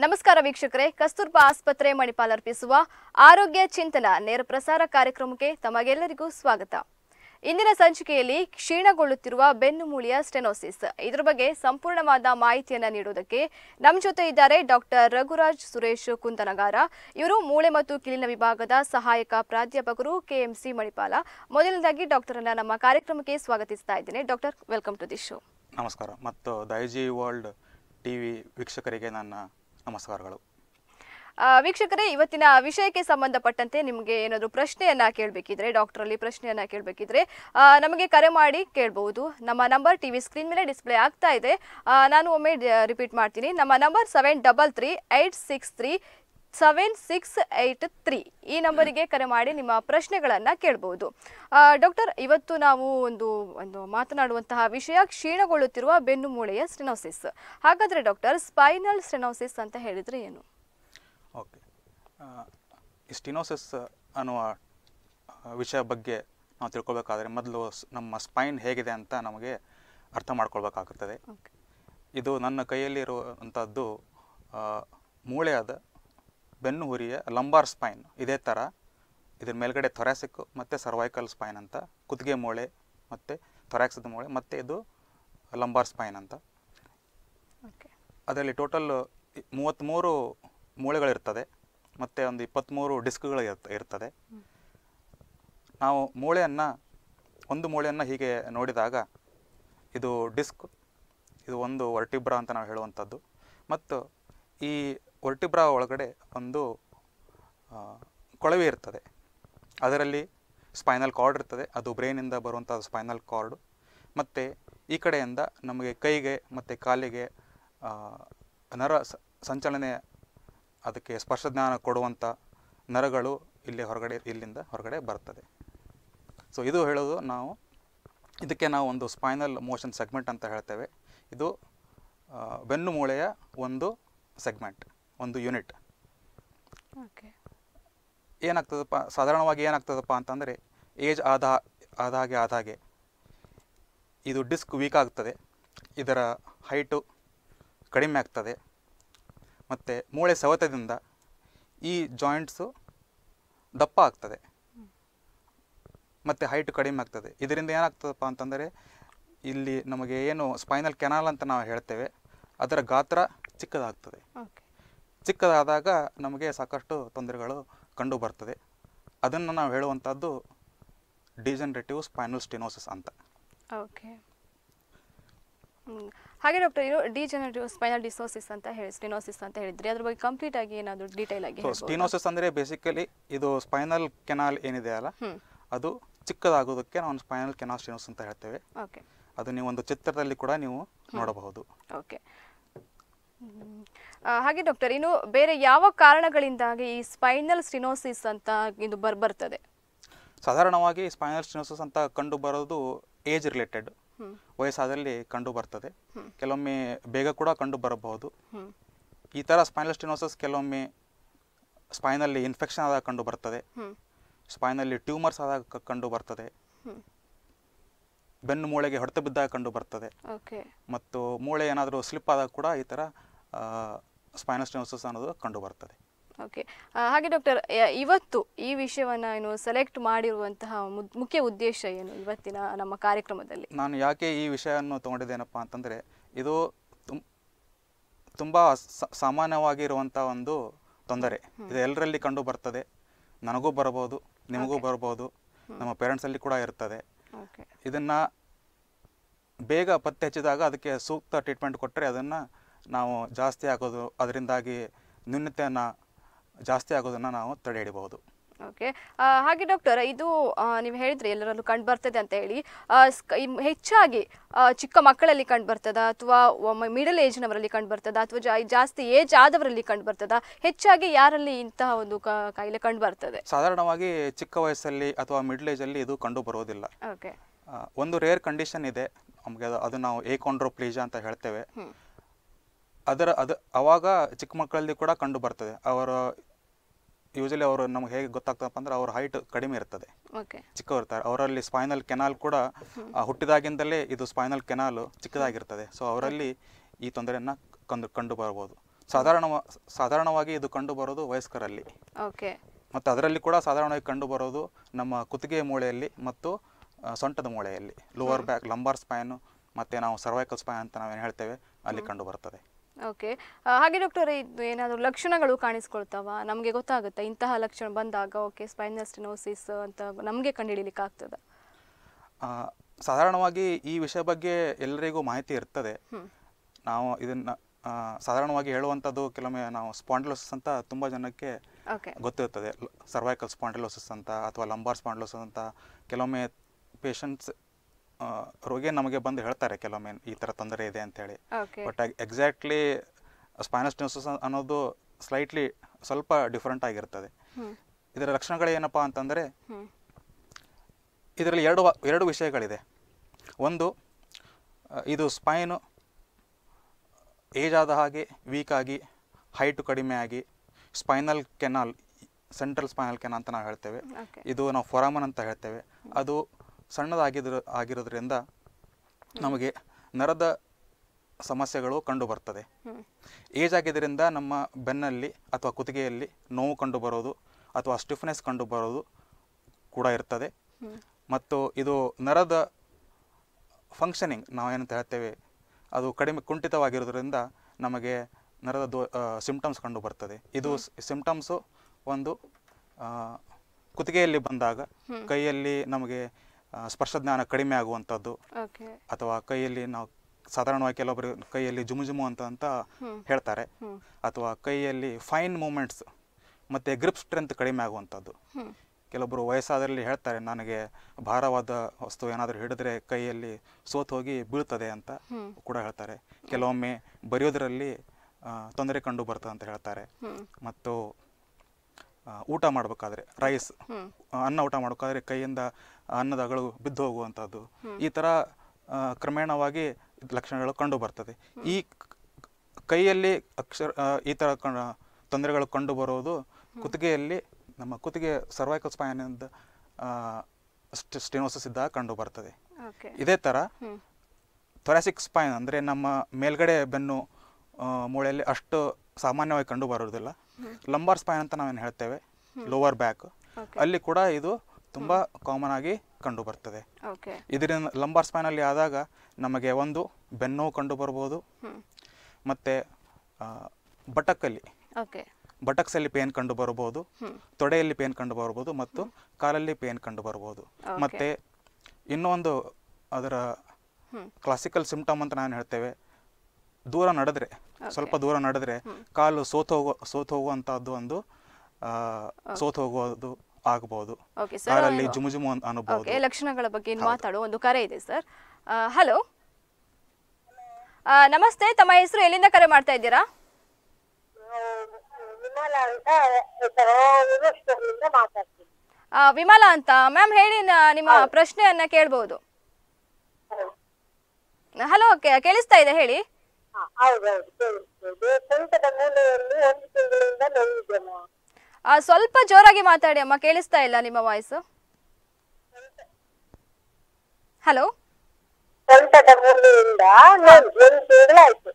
ನಮಸ್ಕಾರ ವೀಕ್ಷಕರೇ ಕಸ್ತೂರ್ಬಾ ಆಸ್ಪತ್ರೆ ಮಣಿಪಾಲ್ ಅರ್ಪಿಸುವ ಆರೋಗ್ಯ ಚಿಂತನ ನೇರ ಪ್ರಸಾರ ಕಾರ್ಯಕ್ರಮಕ್ಕೆ ತಮಗೆಲ್ಲರಿಗೂ ಸ್ವಾಗತ ಇಂದಿನ ಸಂಚಿಕೆಯಲ್ಲಿ ಕ್ಷೀಣಗೊಳ್ಳುತ್ತಿರುವ ಬೆನ್ನು ಮೂಳೆಯ ಸ್ಟೆನೋಸಿಸ್ ಇದರ ಬಗ್ಗೆ ಸಂಪೂರ್ಣವಾದ ಮಾಹಿತಿಯನ್ನ ನೀಡುವುದಕ್ಕೆ ನಮ್ಮ ಜೊತೆ ಇದ್ದಾರೆ ಡಾಕ್ಟರ್ ರಘುರಾಜ್ ಸುರೇಶ್ ಕುಂದನಗಾರ ಇವರು ಮೂಳೆ ಮತ್ತು ಕೀಲಿನ ವಿಭಾಗದ ಸಹಾಯಕ ಪ್ರಾಧ್ಯಾಪಕರು ಕೆಎಂಸಿ ಮಣಿಪಾಲ ಮೊದಲನೇದಾಗಿ ಡಾಕ್ಟರ್ ಅನ್ನ ನಮ್ಮ ಕಾರ್ಯಕ್ರಮಕ್ಕೆ ಸ್ವಾಗತಿಸ್ತಾ ಇದ್ದೇನೆ doctor welcome to the show ನಮಸ್ಕಾರ ಮತ್ತು ದೈಜಿ ವರ್ಲ್ಡ್ ಟಿ ವಿ ವೀಕ್ಷಕರಿಗೆ ನನ್ನ ನಮಸ್ಕಾರಗಳು ಆ, ವೀಕ್ಷಕರೇ ಇವತ್ತಿನ ವಿಷಯಕ್ಕೆ ಸಂಬಂಧಪಟ್ಟಂತೆ ನಿಮಗೆ ಏನಾದರೂ ಪ್ರಶ್ನೆಯನ್ನ ಕೇಳಬೇಕಿದ್ರೆ ಡಾಕ್ಟರ್ ಅಲ್ಲಿ ಪ್ರಶ್ನೆಯನ್ನ ಕೇಳಬೇಕಿದ್ರೆ ನಮಗೆ ಕರೆ ಮಾಡಿ ಕೇಳಬಹುದು ನಮ್ಮ ನಂಬರ್ ಟಿವಿ ಸ್ಕ್ರೀನ್ ಮೇಲೆ ಡಿಸ್ಪ್ಲೇ ಆಗ್ತಾ ಇದೆ ಆ, ನಾನು ಒಮ್ಮೆ ರಿಪೀಟ್ ಮಾಡ್ತೀನಿ ನಮ್ಮ number seven double three eight six three seven six eight three ಈ ನಂಬರಿಗೆ ಕರೆ ಮಾಡಿ ನಿಮ್ಮ ಪ್ರಶ್ನೆಗಳನ್ನು ಕೇಳಬಹುದು ಡಾಕ್ಟರ್ ಇವತ್ತು ನಾವು ಒಂದು ಒಂದು ಮಾತನಾಡುವಂತಹ ವಿಷಯ ಕ್ಷೀಣಗೊಳ್ಳುತ್ತಿರುವ ಬೆನ್ನು ಮೂಳೆಯ ಸ್ಟೆನೋಸಿಸ್ ಹಾಗಾದ್ರೆ ಡಾಕ್ಟರ್ ಸ್ಪೈನಲ್ ಸ್ಟೆನೋಸಿಸ್ ಅಂತ ಹೇಳಿದ್ರೆ ಏನು ಓಕೆ ಈ ಸ್ಟಿನೋಸಿಸ್ ಅನ್ನುವ ಆ, ವಿಷಯ ಬಗ್ಗೆ ನಾವು ತಿಳ್ಕೊಳ್ಬೇಕಾದ್ರೆ ಮೊದಲು ಸ್- ನಮ್ಮ ಸ್ಪೈನ್ ಹೇಗಿದೆ ಅಂತ ನಮಗೆ ಅರ್ಥ ಮಾಡ್ಕೊಳ್ಬೇಕಾಗುತ್ತದೆ ಓಕೆ ಇದು ನನ್ನ ಕೈಯಲ್ಲಿರುವಂಥದ್ದು ಆ, ಮೂಳೆಯಾದ ಬೆನ್ನು ಹುರಿಯ ಲಂಬಾರ್ ಸ್ಪೈನ್ ಇದೇ ಥರ ಇದ್ರ ಮೇಲ್ಗಡೆ ಥೊರಾಸಿಕ್ ಮತ್ತು ಸರ್ವೈಕಲ್ ಸ್ಪೈನ್ ಅಂತ ಕುತ್ತಿಗೆ ಮೂಳೆ ಮತ್ತು ಥೊರಾಕ್ಸದ ಮೂಳೆ ಮತ್ತು ಇದು ಲಂಬಾರ್ ಸ್ಪೈನ್ ಅಂತ ಓಕೆ ಅದರಲ್ಲಿ ಟೋಟಲ್ ಮೂವತ್ತ್ಮೂರು ಮೂಳೆಗಳಿರ್ತದೆ ಮತ್ತು ಒಂದು ಇಪ್ಪತ್ತ್ಮೂರು ಡಿಸ್ಕ್ಗಳು ಇರ್ತ ಇರ್ತದೆ ನಾವು ಮೂಳೆಯನ್ನು ಒಂದು ಮೂಳೆಯನ್ನು ಹೀಗೆ ನೋಡಿದಾಗ ಇದು ಡಿಸ್ಕ್ ಇದು ಒಂದು ವರ್ಟಿಬ್ರಾ ಅಂತ ನಾವು ಹೇಳುವಂಥದ್ದು ಮತ್ತು ಈ ವರ್ಟಿಬ್ರಾ ಒಳಗಡೆ ಒಂದು ಆ, ಕೊಳವೆ ಇರ್ತದೆ ಅದರಲ್ಲಿ ಸ್ಪೈನಲ್ ಕಾರ್ಡ್ ಇರ್ತದೆ ಅದು ಬ್ರೈನಿಂದ ಬರುವಂಥ ಸ್ಪೈನಲ್ ಕಾರ್ಡು ಮತ್ತು ಈ ಕಡೆಯಿಂದ ನಮಗೆ ಕೈಗೆ ಮತ್ತು ಕಾಲಿಗೆ ಆ, ನರ ಸ- ಸಂಚಲನೆ ಅದಕ್ಕೆ ಸ್ಪರ್ಶಜ್ಞಾನ ಕೊಡುವಂಥ ನರಗಳು ಇಲ್ಲಿ ಹೊರಗಡೆ ಇಲ್ಲಿಂದ ಹೊರಗಡೆ ಬರ್ತದೆ ಸೊ ಇದು ಹೇಳೋದು ನಾವು ಇದಕ್ಕೆ ನಾವು ಒಂದು ಸ್ಪೈನಲ್ ಮೋಷನ್ ಸೆಗ್ಮೆಂಟ್ ಅಂತ ಹೇಳ್ತೇವೆ ಇದು ಆ, ಬೆನ್ನು ಮೂಳೆಯ ಒಂದು ಸೆಗ್ಮೆಂಟ್ ಒಂದು ಯೂನಿಟ್ ಓಕೆ ಏನಾಗ್ತದಪ್ಪ ಸಾಧಾರಣವಾಗಿ ಏನಾಗ್ತದಪ್ಪ ಅಂತಂದರೆ ಏಜ್ ಆದ ಆದ ಹಾಗೆ ಆದ ಹಾಗೆ ಇದು ಡಿಸ್ಕ್ ವೀಕ್ ಆಗ್ತದೆ ಇದರ ಹೈಟು ಕಡಿಮೆ ಆಗ್ತದೆ ಮತ್ತು ಮೂಳೆ ಸವೆತದಿಂದ ಈ ಜಾಯಿಂಟ್ಸು ದಪ್ಪ ಆಗ್ತದೆ ಮತ್ತು ಹೈಟ್ ಕಡಿಮೆ ಆಗ್ತದೆ ಇದರಿಂದ ಏನಾಗ್ತದಪ್ಪ ಅಂತಂದರೆ ಇಲ್ಲಿ ನಮಗೆ ಏನು ಸ್ಪೈನಲ್ ಕೆನಾಲ್ ಅಂತ ನಾವು ಹೇಳ್ತೇವೆ ಅದರ ಗಾತ್ರ ಚಿಕ್ಕದಾಗ್ತದೆ ಓಕೆ ಚಿಕ್ಕದಾದಾಗ ನಮಗೆ ಸಾಕಷ್ಟು ತೊಂದರೆಗಳು ಕಂಡು ಬರ್ತದೆ ಅದನ್ನು ನಾವು ಹೇಳುವಂಥದ್ದು ಡಿಜನರೇಟಿವ್ ಸ್ಪೈನಲ್ ಸ್ಟಿನೋಸಿಸ್ ಅಂತ ಓಕೆ ಹ್ಮ್. ಹಾಗೆ ಡಾಕ್ಟರ್ ಇದು ಡಿಜನರೇಟಿವ್ ಸ್ಪೈನಲ್ ಡಿಸೋಸಿಸ್ ಅಂತ ಹೇಳಿ ಸ್ಟಿನೋಸಿಸ್ ಅಂತ ಹೇಳಿದ್ರಿ ಅದ್ರ ಬಗ್ಗೆ ಕಂಪ್ಲೀಟ್ ಆಗಿ ಏನಾದರೂ ಡೀಟೇಲ್ ಆಗಿ ಸೊ ಹೇಳ್ಬೋದಾ? ಸ್ಟಿನೋಸಿಸ್ ಅಂದರೆ ಬೇಸಿಕಲಿ ಇದು ಸ್ಪೈನಲ್ ಕೆನಾಲ್ ಏನಿದೆ ಅಲ್ಲ ಹ್ಮ್ ಅದು ಚಿಕ್ಕದಾಗೋದಕ್ಕೆ ನಾವು ಸ್ಪೈನಲ್ ಕೆನಾಲ್ ಸ್ಟಿನೋಸ್ ಅಂತ ಹೇಳ್ತೇವೆ ಓಕೆ ಅದು ನೀವು ಒಂದು ಚಿತ್ರದಲ್ಲಿ ಕೂಡ ನೀವು ನೋಡಬಹುದು ಓಕೆ ಹ್ಮ್. ಆ, ಹಾಗೆ ಡಾಕ್ಟರ್ ಇನ್ನು ಬೇರೆ ಯಾವ ಕಾರಣಗಳಿಂದಾಗಿ ಈ ಸ್ಪೈನಲ್ ಸ್ಟಿನೋಸಿಸ್ ಅಂತ ಇದು ಬರ್ ಬರ್ತದೆ ಸಾಧಾರಣವಾಗಿ ಸ್ಪೈನಲ್ ಸ್ಟಿನೋಸಿಸ್ ಅಂತ ಕಂಡು ಬರೋದು ಏಜ್ ರಿಲೇಟೆಡ್ ಹ್ಮ್ ವಯಸ್ಸಾದಲ್ಲಿ ಕಂಡು ಬರ್ತದೆ ಹ್ಮ್. ಕೆಲವೊಮ್ಮೆ ಬೇಗ ಕೂಡ ಕಂಡು ಬರಬಹುದು ಹ್ಮ್ ಈ ಥರ ಸ್ಪೈನಲ್ ಸ್ಟಿನೋಸಿಸ್ ಕೆಲವೊಮ್ಮೆ ಸ್ಪೈನಲ್ಲಿ ಇನ್ಫೆಕ್ಷನ್ ಆದಾಗ ಕಂಡು ಬರ್ತದೆ ಹ್ಮ್ ಸ್ಪೈನಲ್ಲಿ ಟ್ಯೂಮರ್ಸ್ ಆದಾಗ ಕ- ಕಂಡು ಬರ್ತದೆ ಹ್ಮ್ ಬೆನ್ನು ಮೂಳೆಗೆ ಹೊಡೆತ ಬಿದ್ದಾಗ ಕಂಡು ಬರ್ತದೆ ಓಕೆ ಮತ್ತು ಮೂಳೆ ಏನಾದರೂ ಸ್ಲಿಪ್ ಆದಾಗ ಕೂಡ ಈ ಥರ ಸ್ಪೈನಲ್ ಸ್ಟಿನೋಸಿಸ್ ಅನ್ನೋದು ಕಂಡು ಬರ್ತದೆ ಓಕೆ ಆ, ಹಾಗೆ ಡಾಕ್ಟರ್ ಯ- ಇವತ್ತು ಈ ವಿಷಯವನ್ನ ಏನು ಸೆಲೆಕ್ಟ್ ಮಾಡಿರುವಂತಹ ಮುದ್- ಮುಖ್ಯ ಉದ್ದೇಶ ಏನು ಇವತ್ತಿನ ನಮ್ಮ ಕಾರ್ಯಕ್ರಮದಲ್ಲಿ ನಾನು ಯಾಕೆ ಈ ವಿಷಯವನ್ನು ತೊಗೊಂಡಿದ್ದೇನಪ್ಪ ಅಂತಂದರೆ ಇದು ತುಂ ತುಂಬ ಸಾಮಾನ್ಯವಾಗಿರುವಂಥ ಒಂದು ತೊಂದರೆ ಇದು ಎಲ್ಲರಲ್ಲಿ ಕಂಡು ಬರ್ತದೆ ನನಗೂ ಬರಬಹುದು ನಿಮಗೂ ಬರಬಹುದು ನಮ್ಮ ಪೇರೆಂಟ್ಸಲ್ಲಿ ಕೂಡ ಇರ್ತದೆ ಓಕೆ ಇದನ್ನು ಬೇಗ ಪತ್ತೆ ಹಚ್ಚಿದಾಗ ಅದಕ್ಕೆ ಸೂಕ್ತ ಟ್ರೀಟ್ಮೆಂಟ್ ಕೊಟ್ಟರೆ ಅದನ್ನು ನಾವು ಜಾಸ್ತಿ ಆಗೋದು ಅದರಿಂದಾಗಿ ನ್ಯೂನತೆಯನ್ನು ಜಾಸ್ತಿ ಆಗೋದನ್ನು ನಾವು ತಡೆ ಹಿಡಿಬಹುದು ಓಕೆ ಹಾಗೆ ಡಾಕ್ಟರ್ ಇದು ಆ, ನೀವು ಹೇಳಿದ್ರಿ ಎಲ್ಲರಲ್ಲೂ ಕಂಡು ಬರ್ತದೆ ಅಂತ ಹೇಳಿ ಆ, ಸ್ಕ- ಇಮ್- ಹೆಚ್ಚಾಗಿ ಆ, ಚಿಕ್ಕ ಮಕ್ಕಳಲ್ಲಿ ಕಂಡು ಬರ್ತದ ಅಥವಾ ಮಿಡಲ್ ಏಜ್ನವರಲ್ಲಿ ಕಂಡು ಬರ್ತದ ಅಥವಾ ಜಾ- ಜಾಸ್ತಿ ಏಜ್ ಆದವರಲ್ಲಿ ಕಂಡು ಬರ್ತದ ಹೆಚ್ಚಾಗಿ ಯಾರಲ್ಲಿ ಇಂತಹ ಒಂದು ಕ- ಕಾಯಿಲೆ ಕಂಡು ಬರ್ತದೆ ಸಾಧಾರಣವಾಗಿ ಚಿಕ್ಕ ವಯಸ್ಸಲ್ಲಿ ಅಥವಾ ಮಿಡ್ಲ್ ಏಜಲ್ಲಿ ಇದು ಕಂಡು ಬರೋದಿಲ್ಲ ಓಕೆ ಆ, ಒಂದು ರೇರ್ ಕಂಡೀಷನ್ ಇದೆ ನಮಗೆ ಅದು ಅದು ನಾವು ಏಕಾಂಡ್ರೋಪ್ಲೀಜಾ ಅಂತ ಹೇಳ್ತೇವೆ ಹ್ಮ್ ಅದರ ಅದು ಅವಾಗ ಚಿಕ್ಕ ಮಕ್ಕಳಲ್ಲಿ ಕೂಡ ಕಂಡು ಬರ್ತದೆ ಅವರ ಯೂಶಲಿ ಅವರು ನಮ್ಗೆ ಹೇಗೆ ಗೊತ್ತಾಗ್ತದಪ್ಪ ಅಂದ್ರೆ ಅವ್ರ ಹೈಟ್ ಕಡಿಮೆ ಇರ್ತದೆ ಓಕೆ ಚಿಕ್ಕವರು ಇರ್ತಾರೆ ಅವರಲ್ಲಿ ಸ್ಪೈನಲ್ ಕೆನಾಲ್ ಕೂಡ ಆ, ಹುಟ್ಟಿದಾಗಿಂದಲೇ ಇದು ಸ್ಪೈನಲ್ ಕೆನಾಲ್ ಚಿಕ್ಕದಾಗಿರ್ತದೆ ಸೊ ಅವರಲ್ಲಿ ಈ ತೊಂದರೆಯನ್ನು ಕಂಡು ಕಂಡು ಬರ್ಬೋದು ಸಾಧಾರಣ ಸಾಧಾರಣವಾಗಿ ಇದು ಕಂಡು ಬರೋದು ವಯಸ್ಕರಲ್ಲಿ ಓಕೆ ಮತ್ತು ಅದರಲ್ಲಿ ಕೂಡ ಸಾಧಾರಣವಾಗಿ ಕಂಡು ಬರೋದು ನಮ್ಮ ಕುತ್ತಿಗೆ ಮೂಳೆಯಲ್ಲಿ ಮತ್ತು ಆ, ಸೊಂಟದ ಮೂಳೆಯಲ್ಲಿ ಲೋವರ್ ಬ್ಯಾಕ್ ಲಂಬಾರ್ ಸ್ಪೈನ್ ಮತ್ತು ನಾವು ಸರ್ವೈಕಲ್ ಸ್ಪೈನ್ ಅಂತ ನಾವೇನು ಹೇಳ್ತೇವೆ ಅಲ್ಲಿ ಕಂಡು ಬರ್ತದೆ ಓಕೆ ಹಾಗೆ ಡಾಕ್ಟರ್ ಇದು ಏನಾದರೂ ಲಕ್ಷಣಗಳು ಕಾಣಿಸ್ಕೊಳ್ತಾವ ನಮಗೆ ಗೊತ್ತಾಗುತ್ತಾ ಇಂತಹ ಲಕ್ಷಣ ಬಂದಾಗ ಓಕೆ ಸ್ಪೈನಲ್ ಸ್ಟೆನೋಸಿಸ್ ಅಂತ ನಮಗೆ ಕಂಡುಹಿಡಿಲಿಕ್ಕೆ ಆಗ್ತದ ಆ, ಸಾಧಾರಣವಾಗಿ ಈ ವಿಷಯ ಬಗ್ಗೆ ಎಲ್ಲರಿಗೂ ಮಾಹಿತಿ ಇರ್ತದೆ ಹ್ಮ್. ನಾವು ಇದನ್ನು ಸಾಧಾರಣವಾಗಿ ಹೇಳುವಂಥದ್ದು ಕೆಲವೊಮ್ಮೆ ನಾವು ಸ್ಪಾಂಡ್ಲೋಸಿಸ್ ಅಂತ ತುಂಬ ಜನಕ್ಕೆ ಓಕೆ ಗೊತ್ತಿರ್ತದೆ ಸರ್ವೈಕಲ್ ಸ್ಪಾಂಡಿಲೋಸಿಸ್ ಅಂತ ಅಥವಾ ಲಂಬಾರ್ ಸ್ಪಾಂಡಿಲೋಸಿಸ್ ಅಂತ ಕೆಲವೊಮ್ಮೆ ಪೇಷಂಟ್ಸ್ ರೋಗಿ ನಮಗೆ ಬಂದು ಹೇಳ್ತಾರೆ ಕೆಲವೊಮ್ಮೆ ಈ ಥರ ತೊಂದರೆ ಇದೆ ಅಂತೇಳಿ ಓಕೆ ಬಟ್ ಎಕ್ಸಾಕ್ಟ್ಲಿ ಸ್ಪೈನಸ್ಟೋಸಿಸ್ ಅನ್ನೋದು ಸ್ಲೈಟ್ಲಿ ಸ್ವಲ್ಪ ಡಿಫ್ರೆಂಟ್ ಆಗಿರ್ತದೆ ಹ್ಮ್ ಇದರ ಲಕ್ಷಣಗಳೇನಪ್ಪ ಅಂತಂದರೆ ಹ್ಮ್ ಇದರಲ್ಲಿ ಎರಡು ವ- ಎರಡು ವಿಷಯಗಳಿದೆ ಒಂದು ಆ, ಇದು ಸ್ಪೈನು ಏಜ್ ಆದ ಹಾಗೆ ವೀಕ್ ಆಗಿ ಹೈಟು ಕಡಿಮೆ ಆಗಿ spinal canal central spinal canal ಅಂತ ನಾವು ಹೇಳ್ತೇವೆ ಓಕೆ ಇದು ನಾವು ಫೊರಾಮನ್ ಅಂತ ಹೇಳ್ತೇವೆ ಅದು ಸಣ್ಣದಾಗಿದ್ರ ಆಗಿರೋದ್ರಿಂದ ನಮಗೆ ನರದ ಸಮಸ್ಯೆಗಳು ಕಂಡು ಬರ್ತದೆ ಹ್ಮ್ ಏಜ್ ಆಗಿದ್ದರಿಂದ ನಮ್ಮ ಬೆನ್ನಲ್ಲಿ ಅಥವಾ ಕುತ್ತಿಗೆಯಲ್ಲಿ ನೋವು ಕಂಡು ಬರೋದು ಅಥವಾ ಸ್ಟಿಫ್ನೆಸ್ ಕಂಡು ಬರೋದು ಕೂಡ ಇರ್ತದೆ ಹ್ಮ್ ಮತ್ತು ಇದು ನರದ ಫಂಕ್ಷನಿಂಗ್ ನಾವೇನಂತ ಹೇಳ್ತೇವೆ ಅದು ಕಡಿಮೆ ಕುಂಠಿತವಾಗಿರೋದ್ರಿಂದ ನಮಗೆ ನರದ ದೋ ಸಿಮ್ಟಮ್ಸ್ ಕಂಡು ಬರ್ತದೆ ಇದು ಸಿಮ್ಟಮ್ಸು ಒಂದು ಆ, ಕುತ್ತಿಗೆಯಲ್ಲಿ ಬಂದಾಗ ಕೈಯಲ್ಲಿ ನಮಗೆ ಆ, ಸ್ಪರ್ಶಜ್ಞಾನ ಕಡಿಮೆ ಆಗುವಂಥದ್ದು ಓಕೆ ಅಥವಾ ಕೈಯಲ್ಲಿ ನಾವು ಸಾಧಾರಣವಾಗಿ ಕೆಲವೊಬ್ಬರು ಕೈಯಲ್ಲಿ ಜುಮು ಜುಮು ಅಂತ ಅಂತ ಹ್ಮ್. ಹೇಳ್ತಾರೆ ಹ್ಮ್ ಅಥವಾ ಕೈಯಲ್ಲಿ ಫೈನ್ ಮೂಮೆಂಟ್ಸ್ ಮತ್ತು ಗ್ರಿಪ್ ಸ್ಟ್ರೆಂತ್ ಕಡಿಮೆ ಆಗುವಂಥದ್ದು ಹ್ಮ್ ಕೆಲವೊಬ್ಬರು ವಯಸ್ಸಾದರಲ್ಲಿ ಹೇಳ್ತಾರೆ ನನಗೆ ಭಾರವಾದ ವಸ್ತು ಏನಾದರೂ ಹಿಡಿದ್ರೆ ಕೈಯಲ್ಲಿ ಸೋತು ಹೋಗಿ ಬೀಳ್ತದೆ ಅಂತ ಹ್ಮ್. ಕೂಡ ಹೇಳ್ತಾರೆ ಕೆಲವೊಮ್ಮೆ ಬರೆಯೋದರಲ್ಲಿ ಆ, ತೊಂದರೆ ಕಂಡು ಬರ್ತದೆ ಅಂತ ಹೇಳ್ತಾರೆ ಹ್ಮ್ ಮತ್ತು ಆ, ಊಟ ಮಾಡಬೇಕಾದ್ರೆ ರೈಸ್ ಹ್ಮ್ ಅನ್ನ ಊಟ ಮಾಡಬೇಕಾದ್ರೆ ಕೈಯಿಂದ ಅನ್ನದ ಅಗಳು ಬಿದ್ದು ಹೋಗುವಂಥದ್ದು ಈ ಥರ ಆ, ಕ್ರಮೇಣವಾಗಿ ಲಕ್ಷಣಗಳು ಕಂಡು ಬರ್ತದೆ ಈ ಕ- ಕೈಯಲ್ಲಿ ಅಕ್ಷರ ಆ, ಈ ಥರ ಕಣ ತೊಂದರೆಗಳು ಕಂಡು ಬರೋದು ಕುತ್ತಿಗೆಯಲ್ಲಿ ನಮ್ಮ ಕುತ್ತಿಗೆ ಸರ್ವೈಕಲ್ ಸ್ಪೈನಿಂದ ಸ್ಟೆನೋಸಿಸ್ ಇದ್ದಾಗ ಕಂಡು ಬರ್ತದೆ ಓಕೆ ಇದೇ ಥರ ಹ್ಮ್ ಥೊರಾಸಿಕ್ ಸ್ಪೈನ್ ಅಂದರೆ ನಮ್ಮ ಮೇಲ್ಗಡೆ ಬೆನ್ನು ಆ, ಮೂಳೆಯಲ್ಲಿ ಅಷ್ಟು ಸಾಮಾನ್ಯವಾಗಿ ಕಂಡು ಬರೋದಿಲ್ಲ ಲಂಬಾರ್ ಸ್ಪೈನ್ ಅಂತ ನಾವೇನು ಹೇಳ್ತೇವೆ ಲೋವರ್ ಬ್ಯಾಕ್ ಓಕೆ ಅಲ್ಲಿ ಕೂಡ ಇದು ತುಂಬ ಕಾಮನ್ ಆಗಿ ಕಂಡು ಬರ್ತದೆ ಓಕೆ ಇದರಿಂದ ಲಂಬಾರ್ ಸ್ಪೈನಲ್ಲಿ ಆದಾಗ ನಮಗೆ ಒಂದು ಬೆನ್ನು ಕಂಡು ಬರ್ಬೋದು ಹ್ಮ್ ಮತ್ತು ಬಟಕ್ಕಲ್ಲಿ ಓಕೆ ಬಟಕ್ಸಲ್ಲಿ ಪೇನ್ ಕಂಡು ಬರ್ಬೋದು ಹ್ಮ್ ತೊಡೆಯಲ್ಲಿ ಪೇನ್ ಕಂಡು ಬರ್ಬೋದು ಮತ್ತು ಕಾಲಲ್ಲಿ ಪೇನ್ ಕಂಡು ಬರ್ಬೋದು Okay. ಮತ್ತು ಇನ್ನೊಂದು ಅದರ ಹ್ಮ್ ಕ್ಲಾಸಿಕಲ್ ಸಿಮ್ಟಮ್ ಅಂತ ನಾನು ಹೇಳ್ತೇವೆ ದೂರ ನಡೆದ್ರೆ ಸ್ವಲ್ಪ ದೂರ ನಡೆದ್ರೆ ಕಾಲು ಸೋತು ಹೋಗೋ ಸೋತು ಹೋಗುವಂಥದ್ದು ಒಂದು ಆ, ಸೋತು ಹೋಗೋದು ಆಗ್ಬೋದು ಓಕೆ ಸರ್ ಕಾಲಲ್ಲಿ ಜುಮು ಜುಮು ಅನ್- ಅನ್ಬೋದು ಓಕೆ ಲಕ್ಷಣಗಳ ಬಗ್ಗೆ ಇನ್ನು ಮಾತಾಡೋ ಒಂದು ಕರೆ ಇದೆ ಸರ್ ಹಲೋ ನಮಸ್ತೆ ತಮ್ಮ ಹೆಸರು ಎಲ್ಲಿಂದ ಕರೆ ಮಾಡ್ತಾ ಇದ್ದೀರಾ ವಿಮಲ ಅಂತ ಹೆಸರು ವಿವೇಶ್ವರದಿಂದ ಮಾತಾಡ್ತೀನಿ ಆ, ವಿಮಲಾ ಅಂತ ಮ್ಯಾಮ್ ಹೇಳಿ ನ- ನಿಮ್ಮ ಪ್ರಶ್ನೆಯನ್ನ ಕೇಳ್ಬಹುದು ಹಲೋ ಕೇಳಿಸ್ತಾ ಇದೆ ಹೇಳಿ ಹಾ, ಹೌದೌದು ಕೇಳಿಸ್ತೇವೆ ಸೊಂಟದ ಮೂಲೆಯಲ್ಲಿ ಒಂದು ತಿಂಗಳಿಂದ ನೋವಿದೆ ಮ್ಯಾಮ್. ಆ, ಸ್ವಲ್ಪ ಜೋರಾಗಿ ಮಾತಾಡಿ ಅಮ್ಮ ಕೇಳಿಸ್ತಾ ಇಲ್ಲ ನಿಮ್ಮ ವಾಯ್ಸ್ ಹಲೋ ಸೊಂಟದ ಮೂಲೆಯಿಂದ ನೋವು ಒಂದು ತಿಂಗಳಾಯ್ತು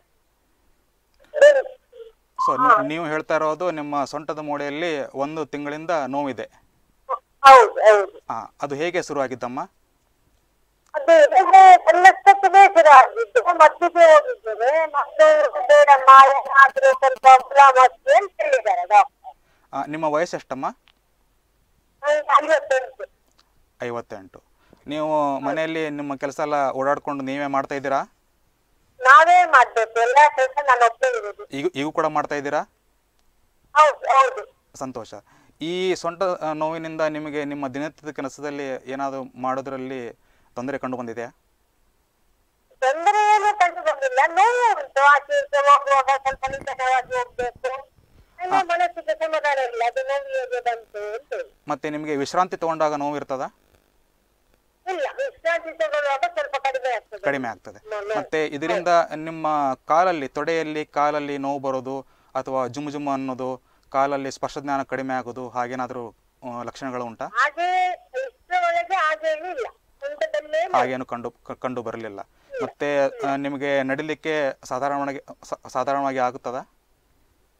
ಸೊ ನೀವು ಹೇಳ್ತಾ ಇರೋದು ನಿಮ್ಮ ಸೊಂಟದ ಮೂಳೆಯಲ್ಲಿ ಒಂದು ತಿಂಗಳಿಂದ ನೋವಿದೆ ಹೌದು ಹೌದು ಆ, ಅದು ಹೇಗೆ ಶುರುವಾಗಿದ್ದಮ್ಮ ಅದು ಅಂದ್ರೆ ಎಲ್ಲದಕ್ಕೆ ಬೇಸರ ಆಗಿದ್ದು ಮದ್ದಿಗೆ ಹೋಗಿದ್ದೇವೆ ಮತ್ತೆ ಬೇಡಮ್ಮ ಏನಾದ್ರೂ ಸ್ವಲ್ಪ ಗುಲಾಮಸ್ತಿ ಅಂತ ಹೇಳಿದ್ದಾರೆ ಡಾಕ್ಟರ್ ಆ, ನಿಮ್ಮ ವಯಸ್ಸು ಎಷ್ಟಮ್ಮ ಐವತ್ತೆಂಟು ಐವತ್ತೆಂಟು ನೀವು ಮನೆಯಲ್ಲಿ ನಿಮ್ಮ ಕೆಲಸ ಎಲ್ಲ ಓಡಾಡ್ಕೊಂಡು ನೀವೇ ಮಾಡ್ತಾ ಇದ್ದೀರಾ ನಾವೇ ಮಾಡ್ಬೇಕು ಎಲ್ಲಾ ಕೆಲಸ ನಾನು ಒಬ್ಬೇ ಇರುದು ಈಗ ಈಗ ಕೂಡ ಮಾಡ್ತಾ ಇದ್ದೀರಾ ಹೌದು ಹೌದು ಸಂತೋಷ ಈ ಸೊಂಟ ಆ, ನೋವಿನಿಂದ ನಿಮಗೆ ನಿಮ್ಮ ದಿನನಿತ್ಯದ ಕೆಲಸದಲ್ಲಿ ಏನಾದರೂ ಮಾಡೋದ್ರಲ್ಲಿ ತೊಂದರೆ ಕಂಡು ಬಂದಿದೆಯಾ ತೊಂದರೆ ಏನು ಕಂಡು ಬಂದಿಲ್ಲ ನೋವು ಉಂಟು ಆಚೆ ಈಚೆ ಹೋಗುವಾಗ ಸ್ವಲ್ಪ ನಿಧಾನವಾಗಿ ಹೋಗ್ಬೇಕು ಎಲ್ಲ ಮನಸ್ಸಿಗೆ ಸಮಾಧಾನ ಇಲ್ಲ ಅದು ನೋವು ಹೇಗೆ ಬಂತು ಅಂತ ಹೇಳಿ. ಮತ್ತು ನಿಮಗೆ ವಿಶ್ರಾಂತಿ ತಗೊಂಡಾಗ ನೋವು ಇರ್ತದಾ ಇಲ್ಲ ವಿಶ್ರಾಂತಿ ತಗೊಳ್ಳುವಾಗ ಸ್ವಲ್ಪ ಕಡಿಮೆ ಆಗ್ತದೆ ಕಡಿಮೆ ಆಗ್ತದೆ ಮತ್ತೆ ಇದರಿಂದ ನಿಮ್ಮ ಕಾಲಲ್ಲಿ ತೊಡೆಯಲ್ಲಿ ಕಾಲಲ್ಲಿ ನೋವು ಬರೋದು ಅಥವಾ ಜುಮು ಜುಮು ಅನ್ನೋದು ಕಾಲಲ್ಲಿ ಸ್ಪರ್ಶಜ್ಞಾನ ಕಡಿಮೆ ಆಗೋದು ಹಾಗೇನಾದರೂ ಲಕ್ಷಣಗಳು ಉಂಟಾ ಹಾಗೆ ಇಷ್ಟರೊಳಗೆ ಹಾಗೇನು ಇಲ್ಲ ಸೊಂಟದಲ್ಲೇ ಹಾಗೇನು ಕಂಡು ಕ- ಕಂಡು ಬರಲಿಲ್ಲ ಮತ್ತೆ ಆ, ನಿಮಗೆ ನಡಿಲಿಕ್ಕೆ ಸಾಧಾರಣವಾಗಿ ಸ- ಸಾಧಾರಣವಾಗಿ ಆಗುತ್ತದಾ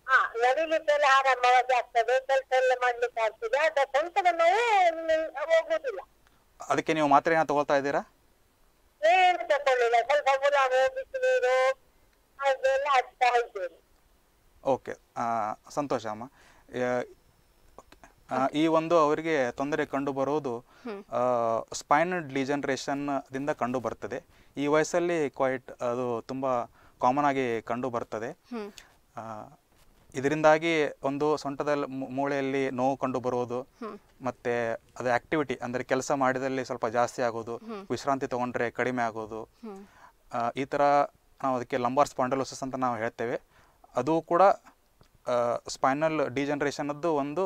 ಹಾ ನಡಿಲಿಕ್ಕೆಲ್ಲ ಆರಾಮವಾಗಿ ಆಗ್ತದೆ ಕೆಲಸ ಎಲ್ಲ ಮಾಡ್ಲಿಕ್ಕೆ ಆಗ್ತದೆ ಆದ್ರೆ ಸೊಂಟದ ನೋವು ನಿ- ಹೋಗುದಿಲ್ಲ ಅದಕ್ಕೆ ನೀವು ಮಾತ್ರೆ ಏನೋ ತಗೊಳ್ತಾ ಇದ್ದೀರಾ ಏನು ತಕೊಳ್ಳಿಲ್ಲ ಸ್ವಲ್ಪ ಗುಲಾಬಿ ಬಿಸಿನೀರು ಅದೆಲ್ಲ ಹಚ್ತಾ ಇದ್ದೇನೆ ಓಕೆ ಸಂತೋಷ ಅಮ್ಮ ಆ, ಆ, ಈ ಒಂದು ಅವರಿಗೆ ತೊಂದರೆ ಕಂಡು ಬರುವುದು ಸ್ಪೈನಲ್ ಡಿಜನರೇಷನ್ದಿಂದ ಕಂಡು ಬರ್ತದೆ ಈ ವಯಸ್ಸಲ್ಲಿ ಕ್ವೈಟ್ ಅದು ತುಂಬ ಕಾಮನ್ ಆಗಿ ಕಂಡು ಬರ್ತದೆ ಹ್ಮ್ ಆ, ಇದರಿಂದಾಗಿ ಒಂದು ಸೊಂಟದಲ್ಲಿ ಮೂ- ಮೂಳೆಯಲ್ಲಿ ನೋವು ಕಂಡು ಬರುವುದು ಮತ್ತೆ ಅದು ಆಕ್ಟಿವಿಟಿ ಅಂದರೆ ಕೆಲಸ ಮಾಡಿದಲ್ಲಿ ಸ್ವಲ್ಪ ಜಾಸ್ತಿ ಆಗೋದು ವಿಶ್ರಾಂತಿ ತಗೊಂಡ್ರೆ ಕಡಿಮೆ ಆಗೋದು ಆ, ಈ ಥರ ನಾವು ಅದಕ್ಕೆ ಲಂಬಾರ್ ಸ್ಪಾಂಡಲೋಸಿಸ್ ಅಂತ ನಾವು ಹೇಳ್ತೇವೆ ಅದು ಕೂಡ ಸ್ಪೈನಲ್ ಡಿಜನರೇಷನದ್ದು ಒಂದು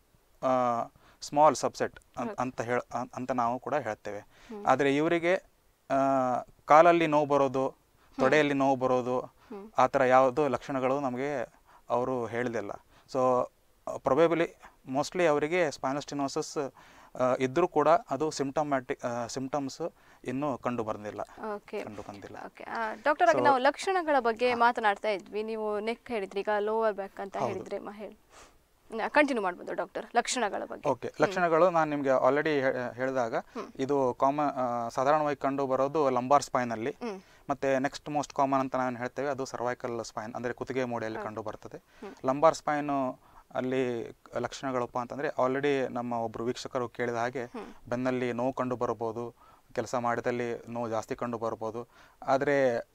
ಸ್ಮಾಲ್ ಸಬ್ಸೆಟ್ ಅಂತ ಹೇಳ ಅಂ- ಅಂತ ನಾವು ಕೂಡ ಹೇಳ್ತೇವೆ ಆದರೆ ಇವರಿಗೆ ಆ, ಕಾಲಲ್ಲಿ ನೋವು ಬರೋದು ತೊಡೆಯಲ್ಲಿ ನೋವು ಬರೋದು ಆ ಥರ ಯಾವುದೋ ಲಕ್ಷಣಗಳು ನಮಗೆ ಅವರು ಹೇಳಿದಿಲ್ಲ ಸೊ ಪ್ರೊಬೇಬಲಿ ಮೋಸ್ಟ್ಲಿ ಅವರಿಗೆ ಸ್ಪೈನಸ್ಟಿನೋಸಿಸ್ ಇದ್ದರೂ ಕೂಡ ಅದು ಸಿಂಪ್ಟಮ್ಯಾಟಿಕ್ ಸಿಂಪ್ಟಮ್ಸ್ ಇನ್ನೂ ಕಂಡು ಬಂದಿಲ್ಲ ಓಕೆ ಕಂಡು ಬಂದಿಲ್ಲ ಓಕೆ ಡಾಕ್ಟರ್ ಆಗಿ ನಾವು ಲಕ್ಷಣಗಳ ಬಗ್ಗೆ ಮಾತನಾಡ್ತಾ ಇದ್ವಿ ನೀವು ನೆಕ್ ಹೇಳಿದ್ರಿ ಈಗ ಲೋವರ್ ಬ್ಯಾಕ್ ಅಂತ ಹೇಳಿದ್ರೆ ಮ ಹೇಳಿ ಕಂಟಿನ್ಯೂ ಮಾಡ್ಬೋದು ಡಾಕ್ಟರ್ ಲಕ್ಷಣಗಳ ಬಗ್ಗೆ ಓಕೆ ಲಕ್ಷಣಗಳು ನಾನು ನಿಮಗೆ ಆಲ್ರೆಡಿ ಹೇಳಿದಾಗ ಇದು ಕಾಮನ್ ಸಾಧಾರಣವಾಗಿ ಕಂಡು ಬರೋದು ಲಂಬಾರ್ ಸ್ಪೈನಲ್ಲಿ ಮತ್ತೆ ನೆಕ್ಸ್ಟ್ ಮೋಸ್ಟ್ ಕಾಮನ್ ಅಂತ ನಾನು ಹೇಳ್ತೇವೆ ಅದು ಸರ್ವೈಕಲ್ ಸ್ಪೈನ್ ಅಂದರೆ ಕುತ್ತಿಗೆ ಮೂಳೆಯಲ್ಲಿ ಕಂಡು ಬರ್ತದೆ ಲಂಬಾರ್ ಸ್ಪೈನು ಅಲ್ಲಿ ಲಕ್ಷಣಗಳಪ್ಪ ಅಂತಂದರೆ ಆಲ್ರೆಡಿ ನಮ್ಮ ಒಬ್ಬರು ವೀಕ್ಷಕರು ಕೇಳಿದ ಹಾಗೆ ಬೆನ್ನಲ್ಲಿ ನೋವು ಕಂಡು ಬರಬಹುದು ಕೆಲಸ ಮಾಡಿದಲ್ಲಿ ನೋವು ಜಾಸ್ತಿ ಕಂಡು ಬರ್ಬೋದು ಆದರೆ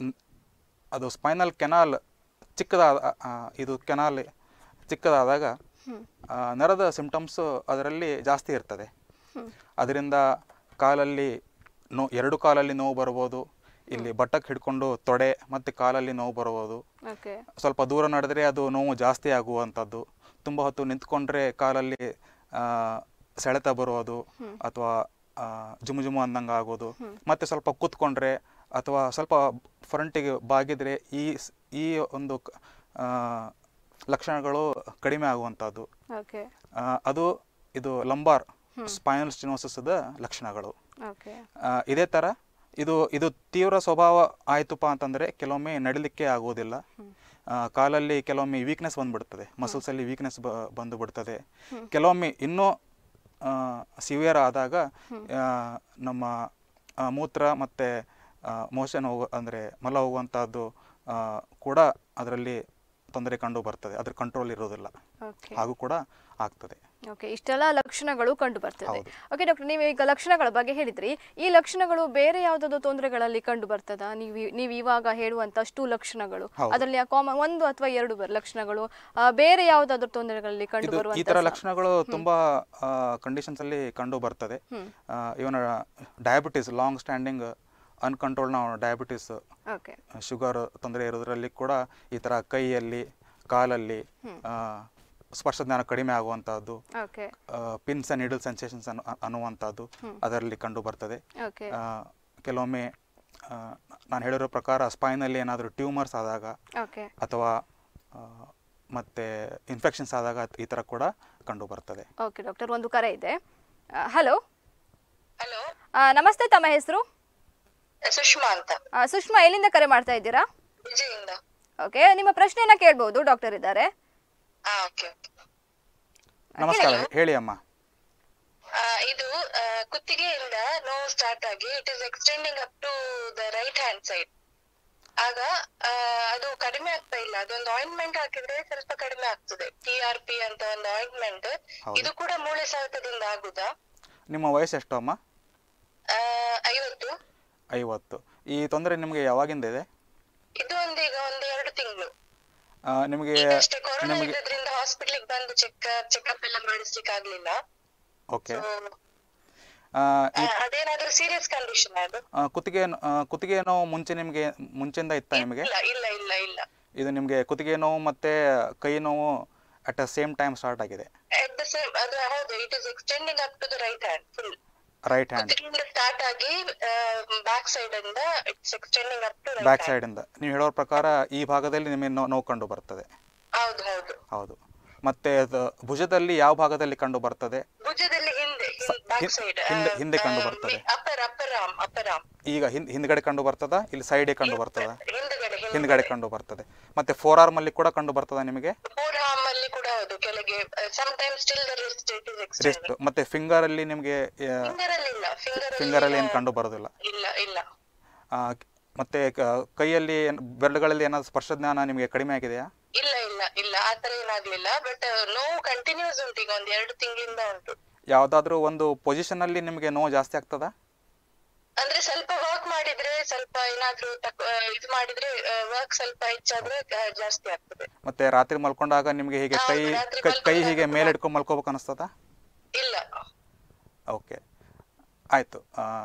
ಅದು ಸ್ಪೈನಲ್ ಕೆನಾಲ್ ಚಿಕ್ಕದಾದ ಆ, ಇದು ಕೆನಾಲ್ ಚಿಕ್ಕದಾದಾಗ ಆ, ನರದ ಸಿಂಪ್ಟಮ್ಸ್ ಅದರಲ್ಲಿ ಜಾಸ್ತಿ ಇರ್ತದೆ ಅದರಿಂದ ಕಾಲಲ್ಲಿ ನೋ ಎರಡು ಕಾಲಲ್ಲಿ ನೋವು ಬರ್ಬೋದು ಇಲ್ಲಿ ಬಟ್ಟಕ್ಕೆ ಹಿಡ್ಕೊಂಡು ತೊಡೆ ಮತ್ತು ಕಾಲಲ್ಲಿ ನೋವು ಬರ್ಬೋದು ಓಕೆ ಸ್ವಲ್ಪ ದೂರ ನಡೆದರೆ ಅದು ನೋವು ಜಾಸ್ತಿ ಆಗುವಂಥದ್ದು ತುಂಬ ಹೊತ್ತು ನಿಂತ್ಕೊಂಡ್ರೆ ಕಾಲಲ್ಲಿ ಆ, ಸೆಳೆತ ಬರೋದು ಅಥವಾ ಆ, ಜುಮು ಜುಮು ಅಂದಂಗೆ ಆಗೋದು ಮತ್ತೆ ಸ್ವಲ್ಪ ಕೂತ್ಕೊಂಡ್ರೆ ಅಥವಾ ಸ್ವಲ್ಪ ಫ್ರಂಟಿಗೆ ಬಾಗಿದ್ರೆ ಈ ಸ್- ಈ ಒಂದು ಕ- ಆ, ಲಕ್ಷಣಗಳು ಕಡಿಮೆ ಆಗುವಂಥದ್ದು ಓಕೆ ಆ, ಅದು ಇದು ಲಂಬಾರ್ ಸ್ಪೈನಲ್ ಸ್ಟಿನೋಸಿಸ್ದ ಲಕ್ಷಣಗಳು ಓಕೆ ಆ, ಇದೇ ಥರ ಇದು ಇದು ತೀವ್ರ ಸ್ವಭಾವ ಆಯ್ತುಪ್ಪ ಅಂತಂದರೆ ಕೆಲವೊಮ್ಮೆ ನಡಿಲಿಕ್ಕೆ ಆಗೋದಿಲ್ಲ ಆ, ಕಾಲಲ್ಲಿ ಕೆಲವೊಮ್ಮೆ ವೀಕ್ನೆಸ್ ಬಂದ್ಬಿಡ್ತದೆ ಮಸಲ್ಸಲ್ಲಿ ವೀಕ್ನೆಸ್ ಬ ಬಂದು ಬಿಡ್ತದೆ ಕೆಲವೊಮ್ಮೆ ಇನ್ನೂ ಸಿವಿಯರ್ ಆದಾಗ ಆ, ನಮ್ಮ ಆ, ಮೂತ್ರ ಮತ್ತು ಮೋಷನ್ ಹೋಗೋ ಅಂದರೆ ಮಲ ಹೋಗುವಂಥದ್ದು ಆ, ಕೂಡ ಅದರಲ್ಲಿ ತೊಂದರೆ ಕಂಡು ಬರ್ತದೆ ಅದ್ರ ಕಂಟ್ರೋಲ್ ಇರೋದಿಲ್ಲ ಓಕೆ ಹಾಗೂ ಕೂಡ ಆಗ್ತದೆ ಓಕೆ ಇಷ್ಟೆಲ್ಲ ಲಕ್ಷಣಗಳು ಕಂಡು ಬರ್ತದೆ ಹೌದು. ಓಕೆ ಡಾಕ್ಟರ್ ನೀವು ಈಗ ಲಕ್ಷಣಗಳ ಬಗ್ಗೆ ಹೇಳಿದ್ರಿ ಈ ಲಕ್ಷಣಗಳು ಬೇರೆ ಯಾವುದಾದ್ರು ತೊಂದರೆಗಳಲ್ಲಿ ಕಂಡು ಬರ್ತದಾ ನೀವು ನೀವು ಇವಾಗ ಹೇಳುವಂತಷ್ಟು ಲಕ್ಷಣಗಳು ಹೌದು. ಅದರಲ್ಲಿ ಕಾಮನ್ ಒಂದು ಅಥವಾ ಎರಡು ಬರ್ ಲಕ್ಷಣಗಳು ಆ, ಬೇರೆ ಯಾವುದಾದ್ರೂ ತೊಂದರೆಗಳಲ್ಲಿ ಕಂಡು ಇದು ಈ ಬರುವಂತ ತರ ಲಕ್ಷಣಗಳು ತುಂಬಾ ಕಂಡೀಷನ್ಸ್ ಅಲ್ಲಿ ಕಂಡು ಬರ್ತದೆ ಇವನ ಡಯಾಬಿಟಿಸ್ ಲಾಂಗ್ ಸ್ಟ್ಯಾಂಡಿಂಗ್ ಅನ್ಕಂಟ್ರೋಲ್ ನಾವು ಡಯಾಬಿಟಿಸ್ ಓಕೆ ಶುಗರ್ ತೊಂದರೆ ಇರೋದ್ರಲ್ಲಿ ಕೂಡ ಈ ತರ ಕೈಯಲ್ಲಿ ಕಾಲಲ್ಲಿ ಆ, ಸ್ಪರ್ಶ ಜ್ಞಾನ ಕಡಿಮೆ ಆಗುವಂತಹದ್ದು okay pins and needle sensations ಅನ್ನು ಅನ್ನುವಂಥದ್ದು ಅದರಲ್ಲಿ ಕಂಡು ಬರ್ತದೆ ಓಕೆ ಆ, ಕೆಲವೊಮ್ಮೆ ನಾನು ಹೇಳಿರೋ ಪ್ರಕಾರ ಸ್ಪೈನಲ್ಲಿ ಏನಾದರೂ ಟ್ಯೂಮರ್ಸ್ ಆದಾಗ ಓಕೆ ಅಥವಾ ಆ, ಮತ್ತೆ ಇನ್ಫೆಕ್ಷನ್ಸ್ ಆದಾಗ ಈ ಥರ ಕೂಡ ಕಂಡು ಬರ್ತದೆ ಓಕೆ ಡಾಕ್ಟರ್ ಒಂದು ಕರೆ ಇದೆ ಹಲೋ ಹಲೋ ನಮಸ್ತೆ ತಮ್ಮ ಹೆಸರು ಸುಷ್ಮಾ ಅಂತ ಸುಷ್ಮಾ ಎಲ್ಲಿಂದ ಕರೆ ಮಾಡ್ತಾ ಇದ್ದೀರಾ ವಿಜಯಿಂದ ಓಕೆ ನಿಮ್ಮ ಪ್ರಶ್ನೆಯನ್ನ ಕೇಳ್ಬೋದು ಡಾಕ್ಟರ್ ಇದ್ದಾರೆ ಹಾ ಓಕೆ ನಮಸ್ಕಾರ ಹೇಳಿ ಅಮ್ಮ ಇದು ಆ, ಕುತ್ತಿಗೆಯಿಂದ ನೋವು ಸ್ಟಾರ್ಟ್ ಆಗಿ it is extending up to the right hand side ಆಗ ಆ, ಅದು ಕಡಿಮೆ ಆಗ್ತಾ ಇಲ್ಲ ಅದೊಂದು ಆಯಿಂಟ್ಮೆಂಟ್ ಹಾಕಿದ್ರೆ ಸ್ವಲ್ಪ ಕಡಿಮೆ ಆಗ್ತದೆ ಟಿ ಆರ್ ಪಿ ಅಂತ ಒಂದು ಆಯಿಂಟ್ಮೆಂಟ್ ಹೌದು. ಇದು ಕೂಡ ಮೂಳೆ ಸವೆತದಿಂದ ಆಗುದಾ ನಿಮ್ಮ ವಯಸ್ಸು ಎಷ್ಟು ಅಮ್ಮ ಆ, ಐವತ್ತು ಐವತ್ತು ಈ ತೊಂದರೆ ನಿಮಗೆ ಯಾವಾಗಿಂದ ಇದೆ ಇದು ಒಂದು ಈಗ ಒಂದು ಎರಡು ತಿಂಗಳು ಆ, ನಿಮಗೆ ಅಷ್ಟೇ ಕೊರೋನಾ ನಿಮಗೆ ಇರೋದ್ರಿಂದ ಹಾಸ್ಪಿಟ್ಲಿಗೆ ಬಂದು ಚೆಕ್ ಚೆಕಪ್ ಎಲ್ಲ ಮಾಡಿಸ್ಲಿಕ್ಕೆ ಆಗ್ಲಿಲ್ಲ ಓಕೆ So, ಆ, ಈ ಆ, ಅದೇನಾದ್ರೂ ಸೀರಿಯಸ್ ಕಂಡೀಷನ್ ಅದು ಆ, ಕುತ್ತಿಗೆ ನೋ- ಆ, ಕುತ್ತಿಗೆ ನೋವು ಮುಂಚೆ ನಿಮಗೆ ಮುಂಚೆಯಿಂದ ಇತ್ತಾ ನಿಮಗೆ ಇಲ್ಲ ಇಲ್ಲ ಇಲ್ಲ ಇಲ್ಲ ಇದು ನಿಮಗೆ ಕುತ್ತಿಗೆ ನೋವು ಮತ್ತೆ ಕೈ ನೋವು at a same time start ಆಗಿದೆ ಅಟ್ ದ ಸೇಮ್ ಅದು ಹೌದು it is extending up to the right hand full right hand ಕುತ್ತಿಗೆಯಿಂದ ಸ್ಟಾರ್ಟ್ ಆಗಿ ಬ್ಯಾಕ್ ಸೈಡ್ ಇಂದ it's extending up to back ಸೈಡಿಂದ ನೀವು ಹೇಳೋ ಪ್ರಕಾರ ಈ ಭಾಗದಲ್ಲಿ ನಿಮಗೆ ನೋ- ನೋವು ಕಂಡು ಬರ್ತದೆ ಹೌದು ಹೌದು ಹೌದು ಮತ್ತೆ ಅದು ಭುಜದಲ್ಲಿ ಯಾವ ಭಾಗದಲ್ಲಿ ಕಂಡು ಬರ್ತದೆ ಭುಜದಲ್ಲಿ ಹಿಂದೆ ಸ- ಬ್ಯಾಕ್ ಹಿಂ- ಸೈಡ್ ಹಿಂದೆ- ಹಿಂದೆ ಕಂಡು ಬರ್ತದೆ. Upper upper arm upper arm ಈಗ ಹಿಂದ್ ಹಿಂದ್ಗಡೆ ಕಂಡು ಬರ್ತದ ಇಲ್ಲಿ ಸೈಡೇ ಕಂಡು ಬರ್ತದ ಹಿಂದ್ಗಡೆ ಹಿಂದ್ಗಡೆ ಹಿಂದ್ಗಡೆ ಕಂಡು ಬರ್ತದೆ ಮತ್ತೆ ಫೋರ್ ಆರ್ಮ್ ಅಲ್ಲಿ ಕೂಡ ಕಂಡು ಬರ್ತದ ನಿಮಗೆ ಫೋರ್ ಹಾರ್ಮ್ ಅಲ್ಲಿ ಕೂಡ ಹೌದು ಕೆಳಗೆ some time still the wrist it is wrist extend ಮತ್ತೆ ಫಿಂಗರ್ ಅಲ್ಲಿ ನಿಮಗೆ ಫಿಂಗರ್ ಅಲ್ಲಿ ಇಲ್ಲ ಫಿಂಗರ್ ಫಿಂಗರ್ ಅಲ್ಲಿ ಏನು ಕಂಡು ಬರೋದಿಲ್ಲ ಇಲ್ಲ ಇಲ್ಲ ಆ, ಮತ್ತೆ ಕ- ಕೈಯಲ್ಲಿ ಏನ್- ಬೆರಳುಗಳಲ್ಲಿ ಏನಾದ್ರು ಸ್ಪರ್ಶ ಜ್ಞಾನ ನಿಮಗೆ ಕಡಿಮೆ ಆಗಿದೆಯಾ ಇಲ್ಲ ಇಲ್ಲ ಇಲ್ಲ ಆತರ ಏನಾಗ್ಲಿಲ್ಲ ಬಟ್ ನೋವು ಕಂಟಿನ್ಯೂಸ್ ಉಂಟು ಈಗ ಒಂದ್ ಎರಡು ತಿಂಗಳಿಂದ ಉಂಟು ಯಾವುದಾದ್ರೂ ಒಂದು ಪೊಸಿಷನ್ ಅಲ್ಲಿ ನಿಮಗೆ ನೋವು ಜಾಸ್ತಿ ಆಗ್ತದಾ ಅಂದ್ರೆ ಸ್ವಲ್ಪ ವರ್ಕ್ ಮಾಡಿದ್ರೆ ಸ್ವಲ್ಪ ಏನಾದ್ರೂ ತಕ್- ಆ, ಇದು ಮಾಡಿದ್ರೆ ವರ್ಕ್ ಸ್ವಲ್ಪ ಹೆಚ್ಚಾದ್ರೆ ಆ, ಜಾಸ್ತಿ ಆಗ್ತದೆ ಮತ್ತೆ ರಾತ್ರಿ ಮಲ್ಕೊಂಡಾಗ ನಿಮಗೆ ಹೀಗೆ ಕೈ ಹೌದು, ರಾತ್ರಿ ಕೈ- ಕೈ ಮಲ್ಕೊಂಡಾಗ ಹೀಗೆ ಕೂಡ. ಮೇಲೆ ಇಟ್ಕೊಂಡು ಮಲ್ಕೋಬೇಕು ಅನಿಸ್ತದಾ ಇಲ್ಲ ಓಕೆ ಆಯಿತು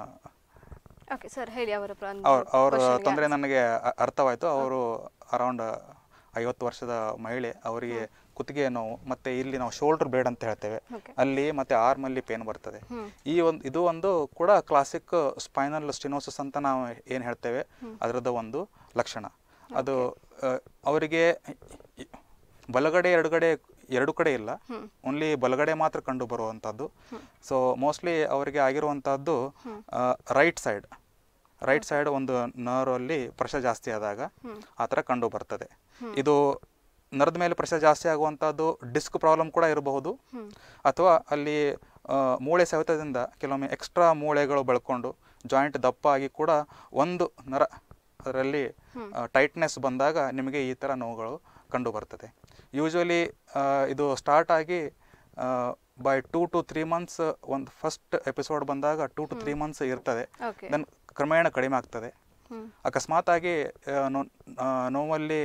ಓಕೆ ಸರ್ ಹೇಳಿ ಅವರ ಪ್ರ- ಒಂದು ಅವ್ರ ಅವ್ರ question ಗೆ ತೊಂದರೆ ನನಗೆ ಅ- ಅರ್ಥವಾಯಿತು ಅವರು ಅರೌಂಡ್ ಐವತ್ತು ವರ್ಷದ ಮಹಿಳೆ ಅವರಿಗೆ ಕುತ್ತಿಗೆ ನೋವು ಮತ್ತೆ ಇಲ್ಲಿ ನಾವು ಶೋಲ್ಡರ್ ಬೇಡ್ ಅಂತ ಹೇಳ್ತೇವೆ Okay. ಅಲ್ಲಿ ಮತ್ತೆ ಆರ್ಮ್ ಅಲ್ಲಿ ಪೇನ್ ಬರ್ತದೆ ಈ ಒಂದು ಇದು ಒಂದು ಕೂಡ ಕ್ಲಾಸಿಕ್ ಸ್ಪೈನಲ್ ಸ್ಟಿನೋಸಿಸ್ ಅಂತ ನಾವು ಏನು ಹೇಳ್ತೇವೆ ಅದರದ ಒಂದು ಲಕ್ಷಣ ಅದು ಆ, ಅವರಿಗೆ ಇ- ಬಲಗಡೆ ಎಡಗಡೆ ಎರಡು ಕಡೆ ಇಲ್ಲ ಓನ್ಲಿ ಬಲಗಡೆ ಮಾತ್ರ ಕಂಡು ಬರುವಂಥದ್ದು ಸೊ ಮೋಸ್ಟ್ಲಿ ಅವರಿಗೆ ಆಗಿರುವಂಥದ್ದು ರೈಟ್ ಸೈಡ್ ರೈಟ್ ಸೈಡ್ ಒಂದು ನರ್ವ್ ಅಲ್ಲಿ ಪ್ರೆಷರ್ ಜಾಸ್ತಿ ಆದಾಗ ಆ ಥರ ಕಂಡು ಬರ್ತದೆ ಇದು ನರದ ಮೇಲೆ ಪ್ರೆಷರ್ ಜಾಸ್ತಿ ಆಗುವಂಥದ್ದು ಡಿಸ್ಕ್ ಪ್ರಾಬ್ಲಮ್ ಕೂಡ ಇರಬಹುದು ಅಥವಾ ಅಲ್ಲಿ ಆ, ಮೂಳೆ ಸವೆತದಿಂದ ಕೆಲವೊಮ್ಮೆ ಎಕ್ಸ್ಟ್ರಾ ಮೂಳೆಗಳು ಬೆಳ್ಕೊಂಡು ಜಾಯಿಂಟ್ ದಪ್ಪ ಆಗಿ ಕೂಡ ಒಂದು ನರ ಅದರಲ್ಲಿ ಟೈಟ್ನೆಸ್ ಬಂದಾಗ ನಿಮಗೆ ಈ ಥರ ನೋವುಗಳು ಕಂಡು ಬರ್ತದೆ ಯೂಶ್ವಲಿ ಇದು ಸ್ಟಾರ್ಟ್ ಆಗಿ by two to three months ಒಂದು ಫಸ್ಟ್ ಎಪಿಸೋಡ್ ಬಂದಾಗ ಟೂ ಟು ತ್ರೀ ಮಂತ್ಸ್ ಇರ್ತದೆ ಓಕೆ ದೆನ್ ಕ್ರಮೇಣ ಕಡಿಮೆ ಆಗ್ತದೆ ಹ್ಮ್. ಅಕಸ್ಮಾತ್ ಆಗಿ ಆ, ನೋ- ಆ, ನೋವಲ್ಲಿ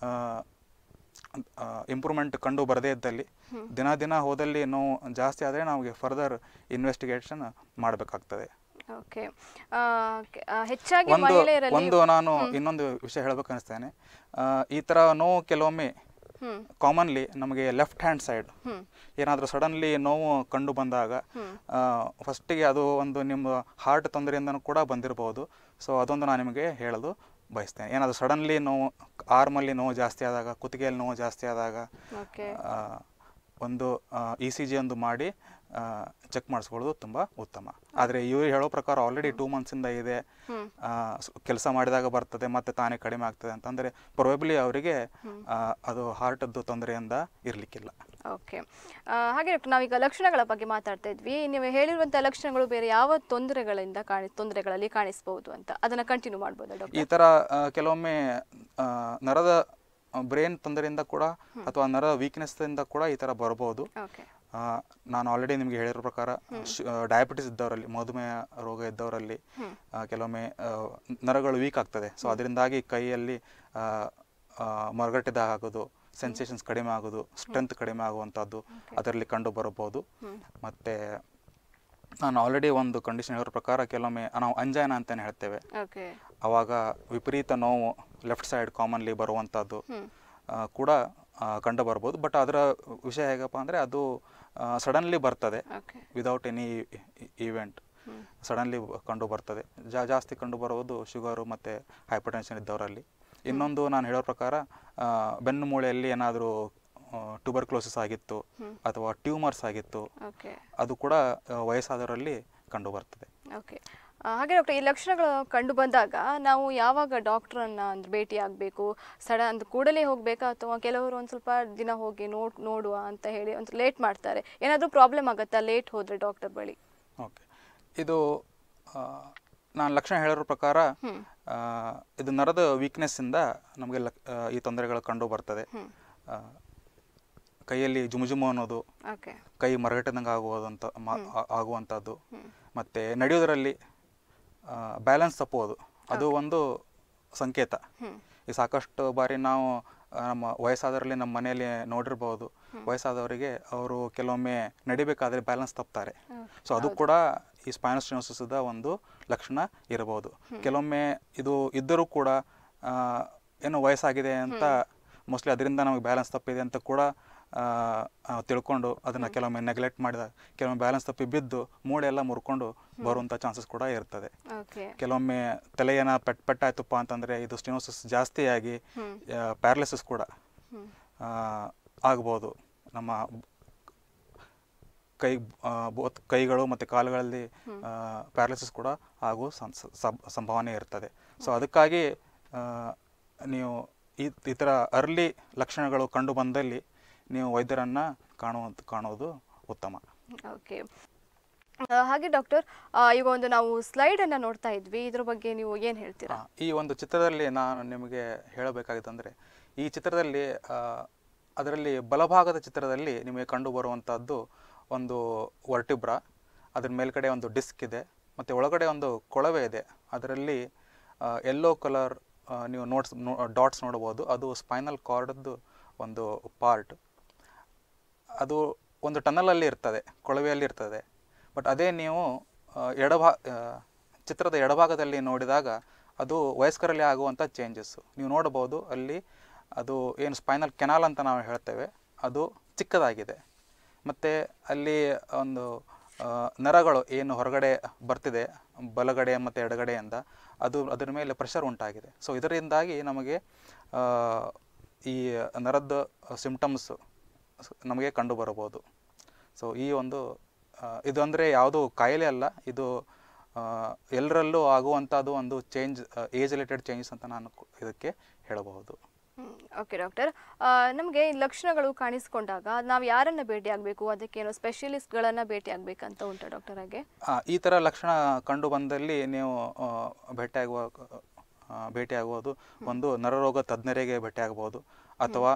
ಇಂಪ್ರೂವ್ಮೆಂಟ್ ಕಂಡು ಬರದೇ ಇದ್ದಲ್ಲಿ ದಿನ ದಿನ ಹೋದಲ್ಲಿ ನೋವು ಜಾಸ್ತಿ ಆದರೆ ನಮಗೆ ಫರ್ದರ್ ಇನ್ವೆಸ್ಟಿಗೇಷನ್ ಮಾಡಬೇಕಾಗ್ತದೆ ಓಕೆ ಆ, ಕೆ- ಆ, ಹೆಚ್ಚಾಗಿ ಒಂದು ಮಹಿಳೆಯರಲ್ಲಿ ಒಂದು ನಾನು ಇನ್ನೊಂದು ವಿಷಯ ಹೇಳ್ಬೇಕು ಅನಿಸ್ತೇನೆ ಆ, ಈ ಥರ ನೋವು ಕೆಲವೊಮ್ಮೆ ಹ್ಮ್ ಕಾಮನ್ಲಿ ನಮಗೆ ಲೆಫ್ಟ್ ಹ್ಯಾಂಡ್ ಸೈಡ್ ಹ್ಮ್ ಏನಾದರೂ ಸಡನ್ಲಿ ನೋವು ಕಂಡು ಬಂದಾಗ ಫಸ್ಟಿಗೆ ಅದು ಒಂದು ನಿಮ್ಮ ಹಾರ್ಟ್ ತೊಂದರೆಯಿಂದನೂ ಕೂಡ ಬಂದಿರಬಹುದು ಸೊ ಅದೊಂದು ನಾನು ನಿಮಗೆ ಹೇಳಲು ಬಯಸ್ತೇನೆ ಏನಾದರೂ ಸಡನ್ಲಿ ನೋವು ಆರ್ಮಲ್ಲಿ ನೋವು ಜಾಸ್ತಿ ಆದಾಗ ಕುತ್ತಿಗೆಯಲ್ಲಿ ನೋವು ಜಾಸ್ತಿ ಆದಾಗ ಓಕೆ ಆ, ಒಂದು ಇ ಸಿ ಜಿ ಒಂದು ಮಾಡಿ ಚೆಕ್ ಮಾಡಿಸ್ಕೊಳ್ಳೋದು ತುಂಬ ಉತ್ತಮ ಆದರೆ ಇವರು ಹೇಳೋ ಪ್ರಕಾರ ಆಲ್ರೆಡಿ ಟೂ ಮಂತ್ಸಿಂದ ಇದೆ ಕೆಲಸ ಮಾಡಿದಾಗ ಬರ್ತದೆ ಮತ್ತೆ ತಾನೇ ಕಡಿಮೆ ಆಗ್ತದೆ ಅಂತಂದರೆ ಪ್ರೊಬೆಬ್ಲಿ ಅವರಿಗೆ ಆ, ಅದು ಹಾರ್ಟದ್ದು ತೊಂದರೆಯಿಂದ ಇರಲಿಕ್ಕಿಲ್ಲ ಓಕೆ ಹಾಗೆ ಡಾಕ್ಟರ್ ನಾವೀಗ ಲಕ್ಷಣಗಳ ಬಗ್ಗೆ ಮಾತಾಡ್ತಾ ಇದ್ವಿ ನೀವು ಹೇಳಿರುವಂಥ ಲಕ್ಷಣಗಳು ಬೇರೆ ಯಾವ ತೊಂದರೆಗಳಿಂದ ಕಾಣಿ ತೊಂದರೆಗಳಲ್ಲಿ ಕಾಣಿಸ್ಬೋದು ಅಂತ ಅದನ್ನ ಕಂಟಿನ್ಯೂ ಮಾಡ್ಬೋದಾ ಡಾಕ್ಟರ್ ಈ ಥರ ಆ, ಕೆಲವೊಮ್ಮೆ ಆ, ನರದ ಬ್ರೈನ್ ತೊಂದರೆಯಿಂದ ಕೂಡ ಅಥವಾ ನರದ ವೀಕ್ನೆಸ್ದಿಂದ ಕೂಡ ಈ ಥರ ಬರ್ಬೋದು ಓಕೆ ಆ, ನಾನು ಆಲ್ರೆಡಿ ನಿಮಗೆ ಹೇಳಿರೋ ಪ್ರಕಾರ ಡಯಾಬಿಟಿಸ್ ಇದ್ದವರಲ್ಲಿ ಮಧುಮೇಹ ರೋಗ ಇದ್ದವರಲ್ಲಿ ಆ, ಕೆಲವೊಮ್ಮೆ ಆ, ನರಗಳು ವೀಕ್ ಆಗ್ತದೆ ಸೊ ಅದರಿಂದಾಗಿ ಕೈಯಲ್ಲಿ ಆ, ಆ, ಮರಗಟ್ಟಿದ ಆಗೋದು ಸೆನ್ಸೇಷನ್ಸ್ ಕಡಿಮೆ ಆಗೋದು ಸ್ಟ್ರೆಂತ್ ಕಡಿಮೆ ಆಗುವಂಥದ್ದು ಅದರಲ್ಲಿ ಕಂಡು ಬರಬಹುದು ಮತ್ತು ನಾನು ಆಲ್ರೆಡಿ ಒಂದು ಕಂಡೀಷನ್ ಹೇಳಿರೋ ಪ್ರಕಾರ ಕೆಲವೊಮ್ಮೆ ನಾವು ಅಂಜಾಯನ ಅಂತಲೇ ಹೇಳ್ತೇವೆ ಓಕೆ ಆವಾಗ ವಿಪರೀತ ನೋವು ಲೆಫ್ಟ್ ಸೈಡ್ ಕಾಮನ್ಲಿ ಬರುವಂಥದ್ದು ಆ, ಕೂಡ ಕಂಡು ಬರ್ಬೋದು ಬಟ್ ಅದರ ವಿಷಯ ಹೇಗಪ್ಪ ಅಂದರೆ ಅದು ಸಡನ್ಲಿ ಬರ್ತದೆ okay without any event suddenly ಕಂಡು ಬರ್ತದೆ ಜಾ ಜಾಸ್ತಿ ಕಂಡು ಬರೋದು ಶುಗರು ಮತ್ತು ಹೈಪರ್ ಟೆನ್ಷನ್ ಇದ್ದವರಲ್ಲಿ ಇನ್ನೊಂದು ನಾನು ಹೇಳೋ ಪ್ರಕಾರ ಆ, ಬೆನ್ನು ಮೂಳೆಯಲ್ಲಿ ಏನಾದರೂ ಟ್ಯೂಬರ್ಕ್ಲೋಸಿಸ್ ಆಗಿತ್ತು ಅಥವಾ ಟ್ಯೂಮರ್ಸ್ ಆಗಿತ್ತು ಓಕೆ ಅದು ಕೂಡ ಆ, ವಯಸ್ಸಾದವರಲ್ಲಿ ಕಂಡು ಬರ್ತದೆ ಓಕೆ ಹಾಗೆ ಡಾಕ್ಟರ್ ಈ ಲಕ್ಷಣಗಳು ಕಂಡು ಬಂದಾಗ ನಾವು ಯಾವಾಗ ಡಾಕ್ಟ್ರನ್ನ ಅಂದ್ರೆ ಭೇಟಿ ಆಗಬೇಕು ಸಡ ಅಂದ್ರೆ ಕೂಡಲೇ ಹೋಗಬೇಕಾ ಅಥವಾ ಕೆಲವರು ಒಂದು ಸ್ವಲ್ಪ ದಿನ ಹೋಗಿ ನೋಡ್ ನೋಡುವ ಅಂತ ಹೇಳಿ ಒಂದು ಲೇಟ್ ಮಾಡ್ತಾರೆ ಏನಾದರೂ ಪ್ರಾಬ್ಲಮ್ ಆಗುತ್ತಾ ಲೇಟ್ ಹೋದರೆ ಡಾಕ್ಟರ್ ಬಳಿ ಓಕೆ ಇದು ಆ, ನಾನು ಲಕ್ಷಣ ಹೇಳಿರೋ ಪ್ರಕಾರ ಆ, ಇದು ನರದ ವೀಕ್ನೆಸ್ಸಿಂದ ನಮಗೆ ಲಕ್ ಆ, ಈ ತೊಂದರೆಗಳು ಕಂಡು ಬರ್ತದೆ ಆ, ಕೈಯಲ್ಲಿ ಜುಮುಜುಮು ಅನ್ನೋದು ಓಕೆ ಕೈ ಮರಗಟ್ಟದಂಗೆ ಆಗುವುದಂತ ಮಾ- ಆ- ಆಗುವಂಥದ್ದು ಮತ್ತು ನಡೆಯೋದರಲ್ಲಿ ಬ್ಯಾಲೆನ್ಸ್ ತಪ್ಪುವುದು ಅದು ಒಂದು ಸಂಕೇತ ಈ ಸಾಕಷ್ಟು ಬಾರಿ ನಾವು ಆ, ನಮ್ಮ ವಯಸ್ಸಾದವರಲ್ಲಿ ನಮ್ಮ ಮನೆಯಲ್ಲಿ ನೋಡಿರ್ಬೋದು ವಯಸ್ಸಾದವರಿಗೆ ಅವರು ಕೆಲವೊಮ್ಮೆ ನಡಿಬೇಕಾದ್ರೆ ಬ್ಯಾಲೆನ್ಸ್ ತಪ್ತಾರೆ ಸೊ ಅದು ಕೂಡ ಈ ಸ್ಪೈನಸ್ಟಿನೋಸಿಸದ ಒಂದು ಲಕ್ಷಣ ಇರಬಹುದು ಕೆಲವೊಮ್ಮೆ ಇದು ಇದ್ದರೂ ಕೂಡ ಆ, ಏನು ವಯಸ್ಸಾಗಿದೆ ಅಂತ ಮೋಸ್ಟ್ಲಿ ಅದರಿಂದ ನಮಗೆ ಬ್ಯಾಲೆನ್ಸ್ ತಪ್ಪಿದೆ ಅಂತ ಕೂಡ ಆ, ಆ, ತಿಳ್ಕೊಂಡು ಅದನ್ನು ಕೆಲವೊಮ್ಮೆ ನೆಗ್ಲೆಕ್ಟ್ ಮಾಡಿದಾಗ ಕೆಲವೊಮ್ಮೆ ಬ್ಯಾಲೆನ್ಸ್ ತಪ್ಪಿ ಬಿದ್ದು ಮೂಳೆ ಎಲ್ಲ ಮುರ್ಕೊಂಡು ಬರುವಂಥ ಚಾನ್ಸಸ್ ಕೂಡ ಇರ್ತದೆ ಓಕೆ ಕೆಲವೊಮ್ಮೆ ತಲೆ ಏನ ಪೆಟ್ ಪೆಟ್ಟಾಯ್ತಪ್ಪ ಅಂತಂದರೆ ಇದು ಸ್ಟಿನೋಸಿಸ್ ಜಾಸ್ತಿಯಾಗಿ ಪ್ಯಾರಲಿಸಿಸ್ ಕೂಡ ಆ, ಆಗ್ಬೋದು ನಮ್ಮ ಕೈ ಆ, ಬೋತ್ ಕೈಗಳು ಮತ್ತು ಕಾಲುಗಳಲ್ಲಿ ಪ್ಯಾರಲಿಸಿಸ್ ಕೂಡ ಆಗೋ ಸಂ- ಸಂ- ಸಂಭಾವನೆ ಇರ್ತದೆ ಸೊ ಅದಕ್ಕಾಗಿ ಆ, ನೀವು ಈ ಈ ಥರ ಅರ್ಲಿ ಲಕ್ಷಣಗಳು ಕಂಡು ಬಂದಲ್ಲಿ ನೀವು ವೈದ್ಯರನ್ನು ಕಾಣುವಂತ ಕಾಣೋದು ಉತ್ತಮ ಓಕೆ ಹಾಗೆ ಡಾಕ್ಟರ್ ಈಗ ಒಂದು ನಾವು ಸ್ಲೈಡ್ ಅನ್ನ ನೋಡ್ತಾ ಇದ್ವಿ ಇದ್ರ ಬಗ್ಗೆ ನೀವು ಏನ್ ಹೇಳ್ತೀರಾ ಆ, ಈ ಒಂದು ಚಿತ್ರದಲ್ಲಿ ನಾನು ನಿಮಗೆ ಹೇಳಬೇಕಾಗಿತ್ತಂದರೆ ಈ ಚಿತ್ರದಲ್ಲಿ ಆ, ಅದರಲ್ಲಿ ಬಲಭಾಗದ ಚಿತ್ರದಲ್ಲಿ ನಿಮಗೆ ಕಂಡು ಬರುವಂಥದ್ದು ಒಂದು ವರ್ಟಿಬ್ರಾ ಅದ್ರ ಮೇಲ್ಗಡೆ ಒಂದು ಡಿಸ್ಕ್ ಇದೆ ಮತ್ತು ಒಳಗಡೆ ಒಂದು ಕೊಳವೆ ಇದೆ ಅದರಲ್ಲಿ ಯೆಲ್ಲೋ ಕಲರ್ ನೀವು ನೋಟ್ಸ್ ಡಾಟ್ಸ್ ನೋಡ್ಬೋದು ಅದು ಸ್ಪೈನಲ್ ಕಾರ್ಡದ್ದು ಒಂದು ಪಾರ್ಟ್ ಅದು ಒಂದು ಟನಲಲ್ಲಿ ಇರ್ತದೆ ಕೊಳವೆಯಲ್ಲಿ ಇರ್ತದೆ ಬಟ್ ಅದೇ ನೀವು ಆ, ಎಡಭಾ ಆ, ಚಿತ್ರದ ಎಡಭಾಗದಲ್ಲಿ ನೋಡಿದಾಗ ಅದು ವಯಸ್ಕರಲ್ಲಿ ಆಗುವಂಥ ಚೇಂಜಸ್ಸು ನೀವು ನೋಡ್ಬೋದು ಅಲ್ಲಿ ಅದು ಏನು ಸ್ಪೈನಲ್ ಕೆನಾಲ್ ಅಂತ ನಾವು ಹೇಳ್ತೇವೆ ಅದು ಚಿಕ್ಕದಾಗಿದೆ ಮತ್ತು ಅಲ್ಲಿ ಒಂದು ಆ, ನರಗಳು ಏನು ಹೊರಗಡೆ ಬರ್ತಿದೆ ಬಲಗಡೆ ಮತ್ತು ಎಡಗಡೆಯಿಂದ ಅದು ಅದರ ಮೇಲೆ ಪ್ರೆಷರ್ ಉಂಟಾಗಿದೆ ಸೊ ಇದರಿಂದಾಗಿ ನಮಗೆ ಆ, ಈ ನರದ ಸಿಮ್ಟಮ್ಸು ನಮಗೆ ಕಂಡು ಬರಬಹುದು ಸೊ ಈ ಒಂದು ಆ, ಇದು ಅಂದರೆ ಯಾವುದು ಕಾಯಿಲೆ ಅಲ್ಲ ಇದು ಆ, ಎಲ್ಲರಲ್ಲೂ ಆಗುವಂಥದ್ದು ಒಂದು ಚೇಂಜ್ ಏಜ್ ರಿಲೇಟೆಡ್ ಚೇಂಜಸ್ ಅಂತ ನಾನು ಕು- ಇದಕ್ಕೆ ಹೇಳಬಹುದು ಓಕೆ ಡಾಕ್ಟರ್ ನಮಗೆ ಲಕ್ಷಣಗಳು ಕಾಣಿಸ್ಕೊಂಡಾಗ ನಾವು ಯಾರನ್ನ ಭೇಟಿ ಆಗಬೇಕು ಅದಕ್ಕೇನೋ ಸ್ಪೆಷಲಿಸ್ಟ್ಗಳನ್ನ ಭೇಟಿ ಆಗ್ಬೇಕಂತ ಉಂಟಾ ಡಾಕ್ಟರ್ ಹಾಗೆ ಆ, ಈ ಥರ ಲಕ್ಷಣ ಕಂಡು ಬಂದಲ್ಲಿ ನೀವು ಆ, ಭೇಟಿಯಾಗುವ ಆ, ಭೇಟಿಯಾಗುವುದು ಒಂದು ನರರೋಗ ತಜ್ಞರಿಗೆ ಭೇಟಿಯಾಗಬಹುದು ಅಥವಾ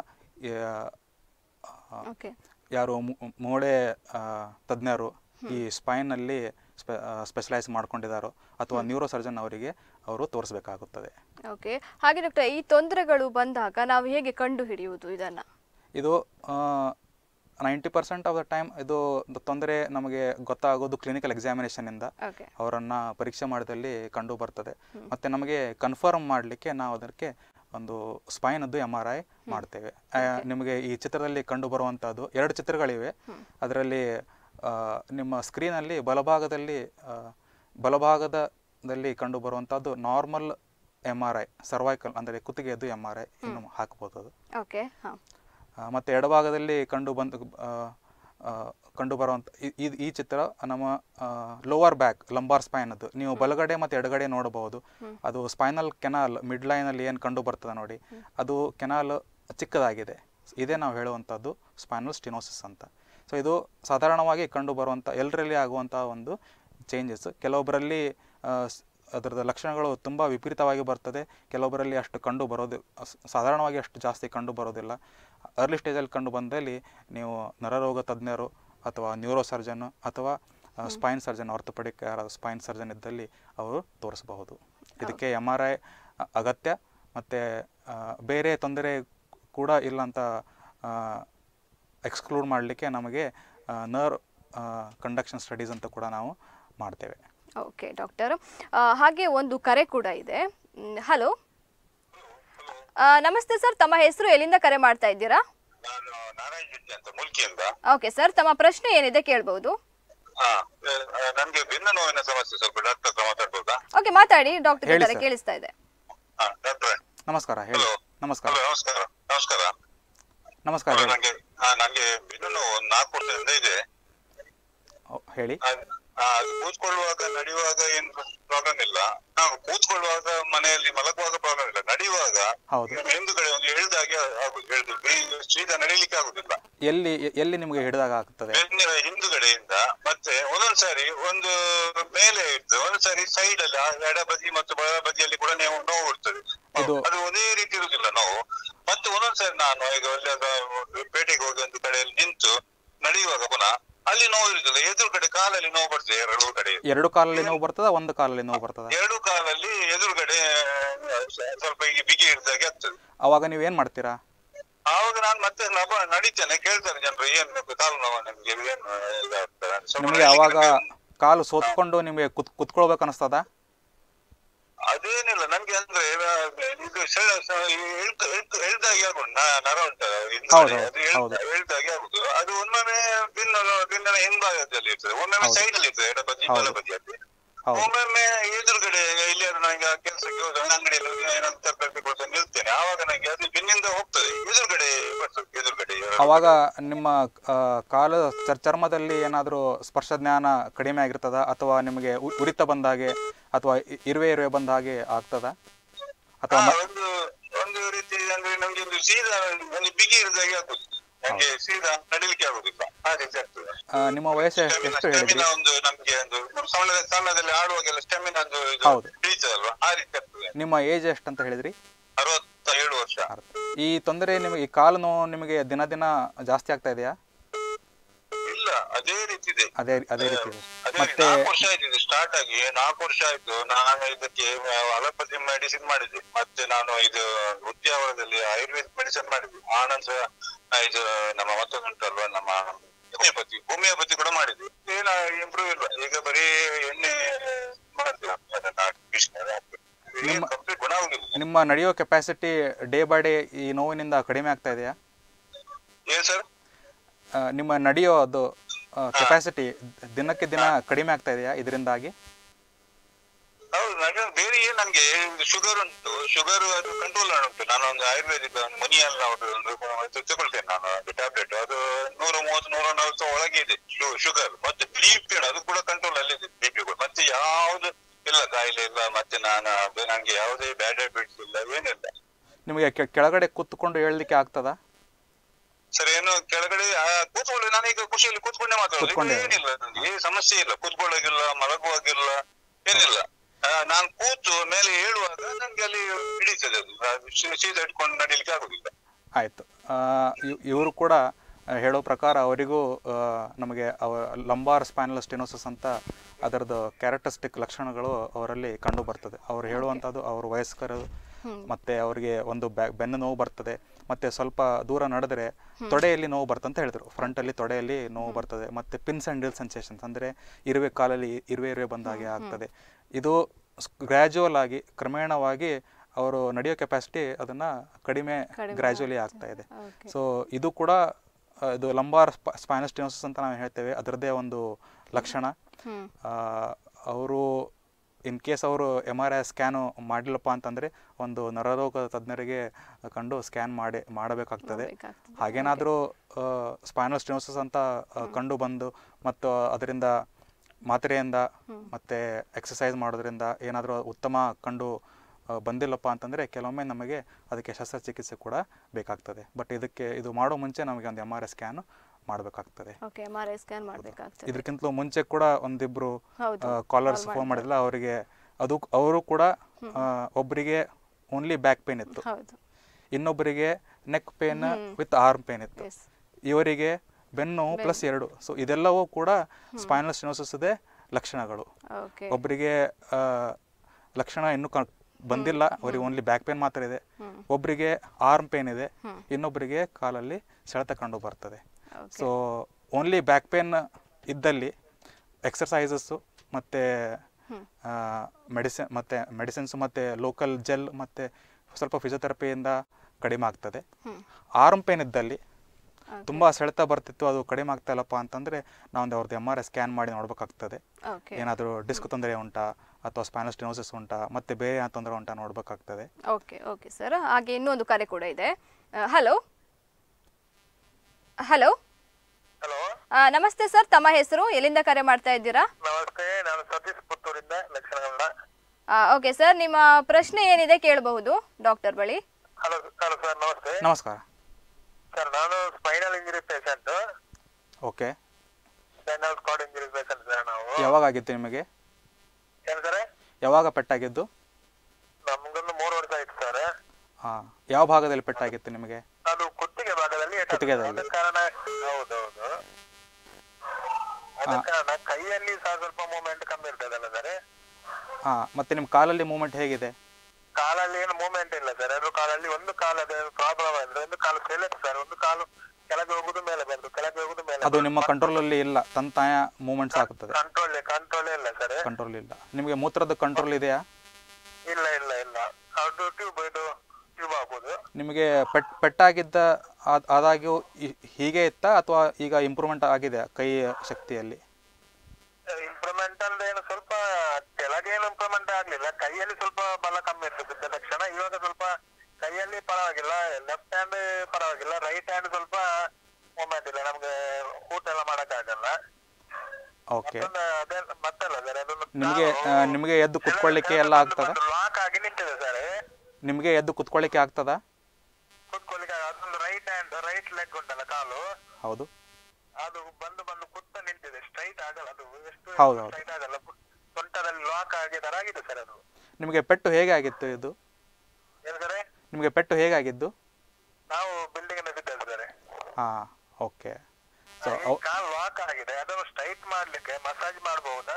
ಆ, ಓಕೆ ಯಾರು ಮು- ಮೂಳೆ ಆ, ತಜ್ಞರು ಈ ಸ್ಪೈನಲ್ಲಿ ಸ್ಪೆ ಸ್ಪೆಷಲೈಸ್ ಮಾಡ್ಕೊಂಡಿದ್ದಾರೋ ಅಥವಾ ನ್ಯೂರೋ ಸರ್ಜನ್ ಅವರಿಗೆ ಅವರು ತೋರಿಸಬೇಕಾಗುತ್ತದೆ ಓಕೆ ಹಾಗೆ ಡಾಕ್ಟರ್ ಈ ತೊಂದರೆಗಳು ಬಂದಾಗ ನಾವು ಹೇಗೆ ಕಂಡು ಹಿಡಿಯುವುದು ಇದನ್ನ ಇದು ninety percent of the time ಇದು ತೊಂದರೆ ನಮಗೆ ಗೊತ್ತಾಗೋದು ಕ್ಲಿನಿಕಲ್ ಎಕ್ಸಾಮಿನೇಷನಿಂದ ಓಕೆ ಅವರನ್ನು ಪರೀಕ್ಷೆ ಮಾಡಿದಲ್ಲಿ ಕಂಡು ಬರ್ತದೆ ಮತ್ತು ನಮಗೆ ಕನ್ಫರ್ಮ್ ಮಾಡಲಿಕ್ಕೆ ನಾವು ಅದಕ್ಕೆ ಒಂದು ಸ್ಪೈನದ್ದು ಎಮ್ ಆರ್ ಐ ಮಾಡ್ತೇವೆ ಆ, ನಿಮಗೆ ಈ ಚಿತ್ರದಲ್ಲಿ ಕಂಡು ಬರುವಂಥದ್ದು ಎರಡು ಚಿತ್ರಗಳಿವೆ ಅದರಲ್ಲಿ ಆ, ನಿಮ್ಮ ಸ್ಕ್ರೀನಲ್ಲಿ ಬಲಭಾಗದಲ್ಲಿ ಆ, ಬಲಭಾಗದಲ್ಲಿ ಕಂಡು ಬರುವಂಥದ್ದು normal M R I cervical ಅಂದರೆ ಕುತ್ತಿಗೆಯದ್ದು ಎಮ್ ಆರ್ ಐ ಇನ್ನು ಹಾಕ್ಬೋದು ಅದು ಓಕೆ ಹಾಂ ಆ, ಮತ್ತೆ ಎಡಭಾಗದಲ್ಲಿ ಕಂಡು ಬಂದು ಆ, ಆ, ಕಂಡು ಬರುವಂಥ ಈ- ಈ- ಈ ಚಿತ್ರ ನಮ್ಮ ಲೋವರ್ ಬ್ಯಾಕ್ ಲಂಬಾರ್ ಸ್ಪೈನದ್ದು ನೀವು ಬಲಗಡೆ ಮತ್ತು ಎಡಗಡೆ ನೋಡಬಹುದು ಅದು ಸ್ಪೈನಲ್ ಕೆನಾಲ್ ಮಿಡ್ ಲೈನಲ್ಲಿ ಏನು ಕಂಡು ಬರ್ತದೆ ನೋಡಿ ಅದು ಕೆನಾಲ್ ಚಿಕ್ಕದಾಗಿದೆ ಇದೇ ನಾವು ಹೇಳುವಂಥದ್ದು ಸ್ಪೈನಲ್ ಸ್ಟಿನೋಸಿಸ್ ಅಂತ ಸೊ ಇದು ಸಾಧಾರಣವಾಗಿ ಕಂಡು ಬರುವಂಥ ಎಲ್ಲರಲ್ಲಿ ಆಗುವಂಥ ಒಂದು ಚೇಂಜಸ್ ಕೆಲವೊಬ್ಬರಲ್ಲಿ ಆ, ಸ್- ಅದರದ ಲಕ್ಷಣಗಳು ತುಂಬ ವಿಪರೀತವಾಗಿ ಬರ್ತದೆ ಕೆಲವೊಬ್ಬರಲ್ಲಿ ಅಷ್ಟು ಕಂಡು ಬರೋದು ಸ- ಸಾಧಾರಣವಾಗಿ ಅಷ್ಟು ಜಾಸ್ತಿ ಕಂಡು ಬರೋದಿಲ್ಲ ಅರ್ಲಿ ಸ್ಟೇಜಲ್ಲಿ ಕಂಡು ಬಂದಲ್ಲಿ ನೀವು ನರರೋಗ ತಜ್ಞರು ಅಥವಾ ನ್ಯೂರೋ ಸರ್ಜನ್ ಅಥವಾ ಸ್ಪೈನ್ ಸರ್ಜನ್ ಆರ್ಥೋಪೆಡಿಕ್ ಯಾರಾದ ಸ್ಪೈನ್ ಸರ್ಜನ್ ಇದ್ದಲ್ಲಿ ಅವರು ತೋರಿಸಬಹುದು ಇದಕ್ಕೆ ಎಮ್ ಆರ್ ಐ ಅಗತ್ಯ ಮತ್ತು ಬೇರೆ ತೊಂದರೆ ಕೂಡ ಇಲ್ಲ ಅಂತ ಎಕ್ಸ್ಕ್ಲೂಡ್ ಮಾಡಲಿಕ್ಕೆ ನಮಗೆ ನರ್ ಕಂಡಕ್ಷನ್ ಸ್ಟಡೀಸ್ ಅಂತ ಕೂಡ ನಾವು ಮಾಡ್ತೇವೆ ಓಕೆ ಡಾಕ್ಟರ್ ಹಾಗೆ ಒಂದು ಕರೆ ಕೂಡ ಇದೆ ಹಲೋ ನಮಸ್ತೆ ಸರ್ ತಮ್ಮ ಹೆಸರು ಎಲ್ಲಿಂದ ಕರೆ ಮಾಡ್ತಾ ಇದ್ದೀರಾ ನಾನು ನಾರಾಯಣ ಶೆಟ್ಟಿ ಅಂತ ಮುಲ್ಕಿಯಿಂದ ಓಕೆ ಸರ್ ತಮ್ಮ ಪ್ರಶ್ನೆ ಏನಿದೆ ಕೇಳ್ಬಹುದು ಹಾ ಆ, ನನ್ಗೆ ಬೆನ್ನ ನೋವಿನ ಸಮಸ್ಯೆ ಸ್ವಲ್ಪ ಡಾಕ್ಟರ್ ಹತ್ರ ಮಾತಾಡ್ಬೋದಾ ಓಕೆ ಮಾತಾಡಿ ಡಾಕ್ಟರ್ ಹೇಳಿ ಇದ್ದಾರೆ sir. ಕೇಳಿಸ್ತಾ ಇದೆ ಹಾ ಡಾಕ್ಟ್ರೆ ನಮಸ್ಕಾರ ಹೇಳಿ ಹಲೋ ನಮಸ್ಕಾರ ಹಲೋ ನಮಸ್ಕಾರ ನಮಸ್ಕಾರ ನಮಸ್ಕಾರ ಹಲೋ, ಹೇಳಿ ನಂಗೆ ಹಾ ನಂಗೆ ಬೆನ್ನು ನೋವು ಒಂದು ನಾಲ್ಕು ವರ್ಷದಿಂದ ಇದೆ ಓ, ಹೇಳಿ ಅದ್- ಆ, ಅದು ಕೂತ್ಕೊಳ್ಳುವಾಗ ನಡೆಯುವಾಗ ಏನು ಪ್ರಾಬ್ಲಮ್ ಇಲ್ಲ ನಾವು ಕೂತ್ಕೊಳ್ಳುವಾಗ ಮನೆಯಲ್ಲಿ ಮಲಗುವಾಗ ಪ್ರಾಬ್ಲಮ್ ಇಲ್ಲ ನಡೆಯುವಾಗ ಹೌದು ಹಿಂದುಗಡೆ ಒಂದು ಎಳ್ದಾಗೆ ಆಗುದು ಎಳ್ದು ಈ ಸೀದಾ ನಡೀಲಿಕ್ಕೆ ಆಗುದಿಲ್ಲ ಎಲ್ಲಿ ಎಲ್ಲಿ ನಿಮಗೆ ಹಿಡಿದಾಗ ಆಗ್ತದೆ ಬೆನ್ನಿನ ಹಿಂದುಗಡೆಯಿಂದ ಮತ್ತೆ ಒಂದೊಂದ್ಸಾರಿ ಒಂದು ಮೇಲೆ ಇರ್ತದೆ ಒಂದೊಂದ್ಸಾರಿ ಸೈಡ್ ಅಲ್ಲಿ ಆ ಎಡ ಬದಿ ಮತ್ತು ಬಲ ಬದಿಯಲ್ಲಿ ಕೂಡ ನೀವು ನೋವು ಇರ್ತದೆ ಇದು- ಅದು ಒಂದೇ ರೀತಿ ಇರುದಿಲ್ಲ ನೋವು ಮತ್ತೆ ಒಂದೊಂದ್ಸಾರಿ ನಾನು ಈಗ ಒಳ್ಳೆದ ಪೇಟೆಗೆ ಹೋಗಿ ಒಂದು ಕಡೆಯಲ್ಲಿ ನಿಂತು ನಡೆಯುವಾಗ ಪುನಃ ಅಲ್ಲಿ ನೋವು ಇರುದಿಲ್ಲ ಎದುರು ಕಡೆ ಕಾಲಲ್ಲಿ ನೋವು ಬರ್ತದೆ ಎರಡು ಕಡೆ ಎರಡು ಕಾಲಲ್ಲಿ ನೋವು ಬರ್ತದ ಒಂದು ಕಾಲಲ್ಲಿ ನೋವು ಬರ್ತದ ಎರಡು ಕಾಲಲ್ಲಿ ಎದುರುಗಡೆ ಸ್ವಲ್ಪ ಹೀಗೆ ಬಿಗಿ ಹಿಡಿದಾಗೆ ಆಗ್ತದೆ ಅವಾಗ ನೀವು ಏನು ಮಾಡ್ತೀರಾ ಆವಾಗ ನಾನು ಮತ್ತೆ ನಬ ನಡೀತೇನೆ ಕೇಳ್ತಾರೆ ಜನರು ಏನು ಕಾಲು ನೋವು ನಿಮ್ಗೆ ಏನು ಇದಾಗ್ತದೆ ಸ್ವಲ್ಪ ನಿಮಗೆ ಅವಾಗ ನಡೀಲಿಕ್ಕೆ ಕಾಲು ಸೋತ್ಕೊಂಡು ನಿಮಗೆ ಕುತ್ ಕುತ್ಕೊಳ್ಬೇಕು ಅನಿಸ್ತದ ಅದೇನಿಲ್ಲ ನನ್ಗೆ ಅಂದ್ರೆ ಆ, ಇದು ಸೆ- ಸ- ಈ ಎಳ್ತ- ಎಳ್ತ- ಎಳ್ದಾಗೆ ಆಗುದು ನ- ನರ ಉಂಟಲ್ಲ ಹಿಂದ್ಗಡೆ, ಹೌದು, ಅದು ಎಳ್ತ- ಹೌದು. ಎಳ್ದಾಗೆ ಆಗುದು ಅದು ಒಮ್ಮೊಮ್ಮೆ ಬೆನ್ನು ಬೆನ್ನಿನ ಹಿಂಭಾಗದಲ್ಲಿ ಇರ್ತದೆ ಒಮ್ಮೊಮ್ಮೆ ಹೌದು. ಸೈಡ್ ಅಲ್ಲಿ ಇರ್ತದೆ ಎಡ ಬದಿ ಹೌದು. ಬಲ ಬದಿಯಲ್ಲಿ ಹೌದು ಒಮ್ಮೊಮ್ಮೆ ಎದುರುಗಡೆ ಎಲ್ಲಿಯಾದ್ರೂ ನಂಗೆ ಕೆಲಸಕ್ಕೆ ಹೋದ ಅಂಗಡಿಯಲ್ಲಿ ಏನಾದ್ರು ತರಕಾರಿ ಕೊಡ್ತಾ ನಿಲ್ತೇನೆ ಆವಾಗ ನಂಗೆ ಅದು ಬೆನ್ನಿಂದ ಹೋಗ್ತದೆ ಎದುರುಗಡೆ ಬರ್ತದೆ ಎದುರುಗಡೆ ಅವಾಗ ನಿಮ್ಮ ಆ, ಕಾಲ ಚರ್ ಚರ್ಮದಲ್ಲಿ ಏನಾದರೂ ಸ್ಪರ್ಶ ಜ್ಞಾನ ಕಡಿಮೆ ಆಗಿರ್ತದ ಅಥವಾ ನಿಮಗೆ ಉ- ಉರಿತ ಬಂದ ಹಾಗೆ ಅಥವಾ ಇ- ಇರುವೆ ಇರುವೆ ಬಂದ ಹಾಗೆ ಆಗ್ತದ ಅಥವಾ ಹಾ, ಮ- ಒಂದು ಒಂದು ಸೀದಾ ಒಂದು ಬಿಗಿ ಇರಿದಾಗೆ ಆಗುದು ನಂಗೆ ಸೀದಾ ನಡಿಲಿಕ್ಕೆ ಆಗುದಿಲ್ಲ ಆ ರೀತಿ ಆಗ್ತದೆ ಆ, ನಿಮ್ಮ ವಯಸ್ಸು ಎಷ್ಟು ಎಷ್ಟು ಹೇಳಿದ್ರಿ ಸ್ಟೆಮಿನಾ ಒಂದು ನಮ್ಗೆ ಒಂದು ಸೊಳ್ಳೆ ಸಣ್ಣದಲ್ಲಿ ಆಡುವಾಗೆಲ್ಲ ಸ್ಟೆಮಿನಾ ಒಂದು ಇದು ಹೌದು. ಹಿಡಿತದಲ್ವಾ ಆ ರೀತಿ ಆಗ್ತದೆ ನಿಮ್ಮ ಏಜ್ ಎಷ್ಟು ಅಂತ ಹೇಳಿದ್ರಿ ಅರವತ್ತ ಏಳು ವರ್ಷ ಈ ತೊಂದರೆ ನಿಮಗೆ ಈ ಕಾಲು ನೋವು ನಿಮಗೆ ದಿನ ದಿನ ಜಾಸ್ತಿ ಆಗ್ತಾ ಇದೆಯಾ ಇಲ್ಲ ಅದೇ ರೀತಿ ಇದೆ ಅದೇ ಅದೇ ರೀತಿ ಇದೆ ಅದೇ ಮತ್ತೆ ನಾಲ್ಕು ವರ್ಷ ಆಯ್ತು ಇದು ಸ್ಟಾರ್ಟ್ ಆಗಿ ನಾಲ್ಕು ವರ್ಷ ಆಯ್ತು ನಾನು ಇದಕ್ಕೆ ಅಲೋಪತಿ ಮೆಡಿಸಿನ್ ಮಾಡಿದ್ದೆ ಮತ್ತೆ ನಾನು ಇದು ಉದ್ಯಾವರದಲ್ಲಿ ಆಯುರ್ವೇದ ಮೆಡಿಸಿನ್ ಮಾಡಿದ್ದೆ ಆನಂತರ ಇದು ನಮ್ಮ ಮತ್ತೊಂದು ಉಂಟಲ್ವಾ ನಮ್ಮ ಹೋಮಿಯೋಪತಿ ಹೋಮಿಯೋಪತಿ ಕೂಡ ಮಾಡಿದ್ದೆ ಏನ ಇಂಪ್ರೂವ್ ಇಲ್ಲ ಈಗ ಬರೀ ಎಣ್ಣೆ ಮಾಡ್ತೀವಿ ಅದನ್ನ ಕೃಷ್ಣ ನಿಮ್ಮ- ಕಂಪ್ಲೀಟ್ ಗುಣ ಆಗುದಿಲ್ಲ ನಿಮ್ಮ ನಡೆಯೋ ಕೆಪಾಸಿಟಿ ಡೇ ಬೈ ಡೇ ಈ ನೋವಿನಿಂದ ಕಡಿಮೆ ಆಗ್ತಾ ಇದೆಯಾ ಏನ್ ಸರ್ ಆ, ನಿಮ್ಮ ನಡೆಯೋ ಅದು ಕೆಪಾಸಿಟಿ ದಿನಕ್ಕೆ ದಿನ ಕಡಿಮೆ ಆಗ್ತಾ ಇದೆಯಾ ಇದರಿಂದಾಗಿ ಹೌದು ನನಗೆ ಬೇರೆ ಏನ್ ನನ್ಗೆ ಶುಗರ್ ಉಂಟು ಶುಗರ್ ಅದು ಕಂಟ್ರೋಲ್ ಉಂಟು ನಾನು ಒಂದು ಆಯುರ್ವೇದಿಕ್ ಒಂದು ಮುನಿಯಲ್ ಒಂದು ಇದು ತಗೊಳ್ತೇನೆ ನಾನು ಅದು ಟ್ಯಾಬ್ಲೆಟ್ ಅದು ನೂರ ಮೂವತ್ತು ನೂರ ನಲವತ್ತು ಒಳಗೆ ಇದೆ ಶುಗರ್ ಮತ್ತೆ ಬಿ ಪಿ ಅದು ಕೂಡ ಕಂಟ್ರೋಲ್ ಅಲ್ಲಿ ಇದೆ ಬಿ ಪಿ ಮತ್ತೆ ಯಾವ್ದು ಇಲ್ಲ ಕಾಯಿಲೆ ಇಲ್ಲ ಮತ್ತೆ ನಾನು ಅದು ನಂಗೆ ಯಾವುದೇ ಬ್ಯಾಡ್ ಹ್ಯಾಬಿಟ್ಸ್ ಇಲ್ಲ ಏನಿಲ್ಲ ನಿಮಗೆ ಕೆ- ಕೆಳಗಡೆ ಕೂತ್ಕೊಂಡು ಹೇಳಲಿಕ್ಕೆ ಆಗ್ತದಾ ಸರ್ ಏನು ಕೆಳಗಡೆ ಆ, ಕೂತ್ಕೊಳ್ಳಿ ನಾನೀಗ ಖುಷಿಯಲ್ಲಿ ಕೂತ್ಕೊಂಡೇ ಮಾತಾಡೋದು ಕೂತ್ಕೊಂಡೆ. ಈಗ ಏನಿಲ್ಲ ನನಗೆ ಏನ್ ಸಮಸ್ಯೆ ಇಲ್ಲ ಕೂತ್ಕೊಳ್ಳೋಗಿಲ್ಲ ಮಲಗುವಾಗಿಲ್ಲ ಏನಿಲ್ಲ ಆ, ನಾನ್ ಕೂತು ಮೇಲೆ ಹೇಳುವಾಗ ನಂಗೆ ಅಲ್ಲಿ ಹಿಡಿತದೆ ಅದು ಆ, ಸೀ- ಸೀದಾ ಇಟ್ಕೊಂಡು ನಡೀಲಿಕ್ಕೆ ಆಗುದಿಲ್ಲ ಆಯಿತು ಇವರು ಕೂಡ ಆ, ಹೇಳೋ ಪ್ರಕಾರ ಅವರಿಗೂ ಆ, ನಮಗೆ ಅವ ಲಂಬಾರ್ ಸ್ಪೈನಲ್ ಸ್ಟೆನೋಸಿಸ್ ಅಂತ ಅದರದ್ದು ಕ್ಯಾರೆಕ್ಟರಿಸ್ಟಿಕ್ ಲಕ್ಷಣಗಳು ಅವರಲ್ಲಿ ಕಂಡು ಬರ್ತದೆ ಅವ್ರು ಹೇಳುವಂಥದ್ದು ಅವ್ರ ವಯಸ್ಕರು ಮತ್ತೆ ಅವರಿಗೆ ಒಂದು ಬ್ಯಾ ಬೆನ್ನು ನೋವು ಬರ್ತದೆ ಮತ್ತೆ ಸ್ವಲ್ಪ ದೂರ ನಡೆದ್ರೆ ತೊಡೆಯಲ್ಲಿ ನೋವು ಬರ್ತದೆ ಅಂತ ಹೇಳಿದ್ರು ಫ್ರಂಟಲ್ಲಿ ತೊಡೆಯಲ್ಲಿ ನೋವು ಬರ್ತದೆ ಮತ್ತೆ ಪಿನ್ಸ್ ಆ್ಯಂಡ್ ಡಿಲ್ ಸೆನ್ಸೇಷನ್ಸ್ ಅಂದರೆ ಇರುವೆ ಕಾಲಲ್ಲಿ ಇರುವೆ ಇರುವೆ ಬಂದಾಗೆ ಆಗ್ತದೆ ಇದು ಗ್ರ್ಯಾಜುವಲ್ ಆಗಿ ಕ್ರಮೇಣವಾಗಿ ಅವರು ನಡೆಯೋ ಕೆಪಾಸಿಟಿ ಅದನ್ನ ಕಡಿಮೆ ಗ್ರ್ಯಾಜುವಲಿ ಆಗ್ತಾ ಇದೆ ಸೊ ಇದು ಕೂಡ ಆ, ಇದು ಲಂಬಾರ್ ಸ್ಪೈನಸ್ಟಿನೋಸಿಸ್ ಅಂತ ನಾವು ಹೇಳ್ತೇವೆ ಅದರದ್ದೇ ಒಂದು ಲಕ್ಷಣ ಅವರು ಇನ್ ಕೇಸ್ ಅವರು ಎಮ್ ಆರ್ ಐ ಸ್ಕ್ಯಾನು ಮಾಡಲಿಲ್ಲಪ್ಪ ಅಂತಂದರೆ ಒಂದು ನರರೋಗ ತಜ್ಞರಿಗೆ ಕಂಡು ಸ್ಕ್ಯಾನ್ ಮಾಡಿ ಮಾಡಬೇಕಾಗ್ತದೆ ಮಾಡ್ಬೇಕಾಗ್ತದೆ. ಹಾಗೇನಾದರೂ ಸ್ಪೈನಲ್ ಸ್ಟಿನೋಸಿಸ್ ಅಂತ ಆ, ಕಂಡು ಬಂದು ಮತ್ತು ಅದರಿಂದ ಮಾತ್ರೆಯಿಂದ ಮತ್ತು ಎಕ್ಸಸೈಸ್ ಮಾಡೋದ್ರಿಂದ ಏನಾದರೂ ಉತ್ತಮ ಕಂಡು ಆ, ಬಂದಿಲ್ಲಪ್ಪ ಅಂತಂದರೆ ಕೆಲವೊಮ್ಮೆ ನಮಗೆ ಅದಕ್ಕೆ ಶಸ್ತ್ರಚಿಕಿತ್ಸೆ ಕೂಡ ಬೇಕಾಗ್ತದೆ ಬಟ್ ಇದಕ್ಕೆ ಇದು ಮಾಡೋ ಮುಂಚೆ ನಮಗೆ ಒಂದು ಎಮ್ ಆರ್ ಐ ಸ್ಕ್ಯಾನು ಮಾಡಬೇಕಾಗ್ತದೆ okay M R I scan ಮಾಡಬೇಕಾಗ್ತದೆ ಇದಕ್ಕಿಂತಲೂ ಮುಂಚೆ ಕೂಡ ಒಂದಿಬ್ರು ಹೌದು. ಕಾಲರ್ಸ್ ಫೋನ್ ಮಾಡಿಲ್ಲ ಅವರಿಗೆ ಅದು ಅವರು ಕೂಡ ಆ, ಒಬ್ಬರಿಗೆ ಓನ್ಲಿ ಬ್ಯಾಕ್ ಪೇನ್ ಇತ್ತು ಹೌದು ಇನ್ನೊಬ್ಬರಿಗೆ neck pain with arm pain ಇತ್ತು ಎಸ್ ಇವರಿಗೆ ಬೆನ್ನು ಪ್ಲಸ್ ಎರಡು ಸೊ ಇದೆಲ್ಲವೂ ಕೂಡ ಸ್ಪೈನಲ್ ಸ್ಟಿನೋಸಿಸ್ದೇ ಲಕ್ಷಣಗಳು ಓಕೆ ಒಬ್ಬರಿಗೆ ಲಕ್ಷಣ ಇನ್ನೂ ಕ ಬಂದಿಲ್ಲ ಅವರಿಗೆ ಓನ್ಲಿ ಬ್ಯಾಕ್ ಪೇನ್ ಮಾತ್ರ ಇದೆ ಒಬ್ಬರಿಗೆ ಆರ್ಮ್ ಪೇನ್ ಇದೆ ಇನ್ನೊಬ್ಬರಿಗೆ ಕಾಲಲ್ಲಿ ಸೆಳೆತ ಕಂಡು ಬರ್ತದೆ ಸೊ ಓನ್ಲಿ ಬ್ಯಾಕ್ ಪೇನ್ ಇದ್ದಲ್ಲಿ ಎಕ್ಸರ್ಸೈಸಸ್ಸು ಮತ್ತು ಮೆಡಿಸಿನ್ ಮತ್ತು ಮೆಡಿಸಿನ್ಸು ಮತ್ತು ಲೋಕಲ್ ಜೆಲ್ ಮತ್ತು ಸ್ವಲ್ಪ ಫಿಸಿಯೋಥೆರಪಿಯಿಂದ ಕಡಿಮೆ ಆಗ್ತದೆ ಆರ್ಮ್ ಪೇನ್ ಇದ್ದಲ್ಲಿ ತುಂಬ ಸೆಳೆತ ಬರ್ತಿತ್ತು ಅದು ಕಡಿಮೆ ಆಗ್ತಾ ಇಲ್ಲಪ್ಪ ಅಂತಂದರೆ ನಾವೊಂದು ಅವ್ರದ್ದು ಎಮ್ ಆರ್ ಐ ಸ್ಕ್ಯಾನ್ ಮಾಡಿ ನೋಡ್ಬೇಕಾಗ್ತದೆ ಓಕೆ ಏನಾದರೂ ಡಿಸ್ಕ್ ತೊಂದರೆ ಉಂಟಾ ಅಥವಾ ಸ್ಪೈನಲ್ ಸ್ಟಿನೋಸಿಸ್ ಉಂಟಾ ಮತ್ತೆ ಬೇರೆ ಯಾವ ತೊಂದರೆ ಉಂಟಾ ನೋಡ್ಬೇಕಾಗ್ತದೆ ಓಕೆ ಓಕೆ ಸರ್ ಹಾಗೆ ಇನ್ನೊಂದು ಕರೆ ಕೂಡ ಇದೆ ಹಲೋ ಹಲೋ ಹಲೋ ನಮಸ್ತೆ ಸರ್ ತಮ್ಮ ಹೆಸರು ಎಲ್ಲಿಂದ ಕರೆ ಮಾಡ್ತಾ ಇದ್ದೀರಾ ನಮಸ್ತೆ ನಾನು ಸತೀಶ್ ಪುತ್ತೂರಿಂದ ಲಕ್ಷಣಗೌಡ ಓಕೆ ಸರ್ ನಿಮ್ಮ ಪ್ರಶ್ನೆ ಏನಿದೆ ಕೇಳಬಹುದು ಡಾಕ್ಟರ್ ಬಳಿ ಹಲೋ ಹಲೋ ಸರ್ ನಮಸ್ತೆ ನಮಸ್ಕಾರ ಸರ್ ನಾನು spinal injury patient okay spinal cord injury patient sir ನಾವು ಯಾವಾಗ ಆಗಿತ್ತು ನಿಮಗೆ ಏನ್ ಸರ್ ಯಾವಾಗ ಪೆಟ್ಟಾಗಿದ್ದು ನಮ್ಗೊಂದು ಮೂರು ವರ್ಷ ಆಯ್ತು ಸರ್ ಹಾಂ ಯಾವ ಭಾಗದಲ್ಲಿ ಪೆಟ್ಟಾಗಿತ್ತು ನಿಮಗೆ ಅದು ಕುತ್ತಿಗೆ ಭಾಗದಲ್ಲಿ ಏಟಾಗಿದೆ. ಕುತ್ತಿಗೆದಲ್ಲಿ. ಆದ ಕಾರಣ ಹೌದೌದು ಆದ ಕಾರಣ ಕೈಯಲ್ಲಿ ಸಹ ಸ್ವಲ್ಪ ಮೂವ್ಮೆಂಟ್ ಕಮ್ಮಿ ಇರ್ತದಲ್ಲ ಸರ್ ಹಾಂ ಮತ್ತೆ ನಿಮ್ಮ ಕಾಲಲ್ಲಿ ಮೂಮೆಂಟ್ ಹೇಗಿದೆ ಕಾಲಲ್ಲಿ ಏನು ಮೂವ್ಮೆಂಟ್ ಇಲ್ಲ ಸರ್ ಎರಡು ಕಾಲಲ್ಲಿ ಒಂದು ಕಾಲದ ಪ್ರಾಬ್ಲಮ್ ಅಂದ್ರೆ ಒಂದು ಕಾಲು ಸೆಲೆಕ್ಟ್ ಸರ್ ಒಂದು ಕಾಲು ಕೆಳಗೆ ಹೋಗುದು ಮೇಲೆ ಬಂದು ಕೆಳಗೆ ಹೋಗುದು ಮೇಲೆ ಅದು ನಿಮ್ಮ ಕಂಟ್ರೋಲಲ್ಲಿ ಇಲ್ಲ ತಂತಾಯ ಮೂಮೆಂಟ್ಸ್ ಆಗ್ತದೆ ಕಂಟ್ರೋಲ್ ಕಂಟ್ರೋಲ್ ಇಲ್ಲ ಸರ್ ಕಂಟ್ರೋಲ್ ಇಲ್ಲ ನಿಮಗೆ ಮೂತ್ರದ ಕಂಟ್ರೋಲ್ ಇದೆಯಾ ಇಲ್ಲ ಇಲ್ಲ ಇಲ್ಲ ಅದು ಟ್ಯೂಬ್ ಇದು ಟ್ಯೂಬ್ ಹಾಕುದು ನಿಮಗೆ ಪೆಟ್ ಪೆಟ್ಟಾಗಿದ್ದ ಆದ್- ಆದಾಗ್ಯೂ ಈ- ಹೀಗೆ ಇತ್ತಾ ಅಥವಾ ಈಗ ಇಂಪ್ರೂವ್ಮೆಂಟ್ ಆಗಿದೆ ಕೈ ಶಕ್ತಿಯಲ್ಲಿ ಇಂಪ್ರೂವ್ಮೆಂಟ್ ಅಂದ್ರೆ ಏನು ಸ್ವಲ್ಪ ಕೆಳಗೆ ಏನು ಇಂಪ್ರೂವ್ಮೆಂಟ್ ಆಗ್ಲಿಲ್ಲ ಕೈಯಲ್ಲಿ ಸ್ವಲ್ಪ ಬಲ ಕಮ್ಮಿ ಇರ್ತದೆ ತಕ್ಷಣ ಇವಾಗ ಸ್ವಲ್ಪ ಕೈಯಲ್ಲಿ ಪರವಾಗಿಲ್ಲ ಲೆಫ್ಟ್ ಹ್ಯಾಂಡ್ ಪರವಾಗಿಲ್ಲ ರೈಟ್ ಹ್ಯಾಂಡ್ ಸ್ವಲ್ಪ ಮೂವ್ಮೆಂಟ್ ಇಲ್ಲ ನಮ್ಗೆ ಊಟ ಎಲ್ಲ ಮಾಡಕ್ ಆಗಲ್ಲ ಓಕೆ ಮತ್ತೊಂದು ಅದೇ ಮತ್ತಲ್ಲ ಸರ್ ಅದೊಂದು ನಿಮಗೆ ಆ, ನಿಮಗೆ ಎದ್ದು ಕುತ್ಕೊಳ್ಳಿಕ್ಕೆ ಎಲ್ಲ ಆಗ್ತದ ಲಾಕ್ ಆಗಿ ನಿಂತಿದೆ ಸರ್ ನಿಮಗೆ ಎದ್ದು ಕುತ್ಕೊಳ್ಳಿಕ್ಕೆ ಆಗ್ತದಾ ಕುತ್ಕೊಳ್ಳಿಕ್ಕೆ ಹೌದು ಅದು ಬಂದು ಬಂದು ಕುತ್ತ ನಿಂತಿದೆ ಸ್ಟ್ರೈಟ್ ಆಗಲ್ಲ ಅದು ಎಷ್ಟು ಹೌದು, ಹೌದು. ಸ್ಟ್ರೈಟ್ ಆಗಲ್ಲ ಸೊಂಟದಲ್ಲಿ ಲಾಕ್ ಆಗಿ ತರ ಆಗಿದೆ ಸರ್ ಅದು ನಿಮಗೆ ಪೆಟ್ಟು ಹೇಗೆ ಆಗಿತ್ತು ಇದು ಏನು ಸರ್ ನಿಮಗೆ ಪೆಟ್ಟು ಹೇಗಾಗಿದ್ದು ನಾವು ಬಿಲ್ಡಿಂಗ್ ಇಂದ ಬಿದ್ದದ್ದು ಸರ್ ಹಾಂ ಓಕೆ ಸೊ ಕಾಲ್ ಲಾಕ್ ಆಗಿದೆ ಅದನ್ನು ಸ್ಟ್ರೈಟ್ ಮಾಡ್ಲಿಕ್ಕೆ ಮಸಾಜ್ ಮಾಡಬಹುದಾ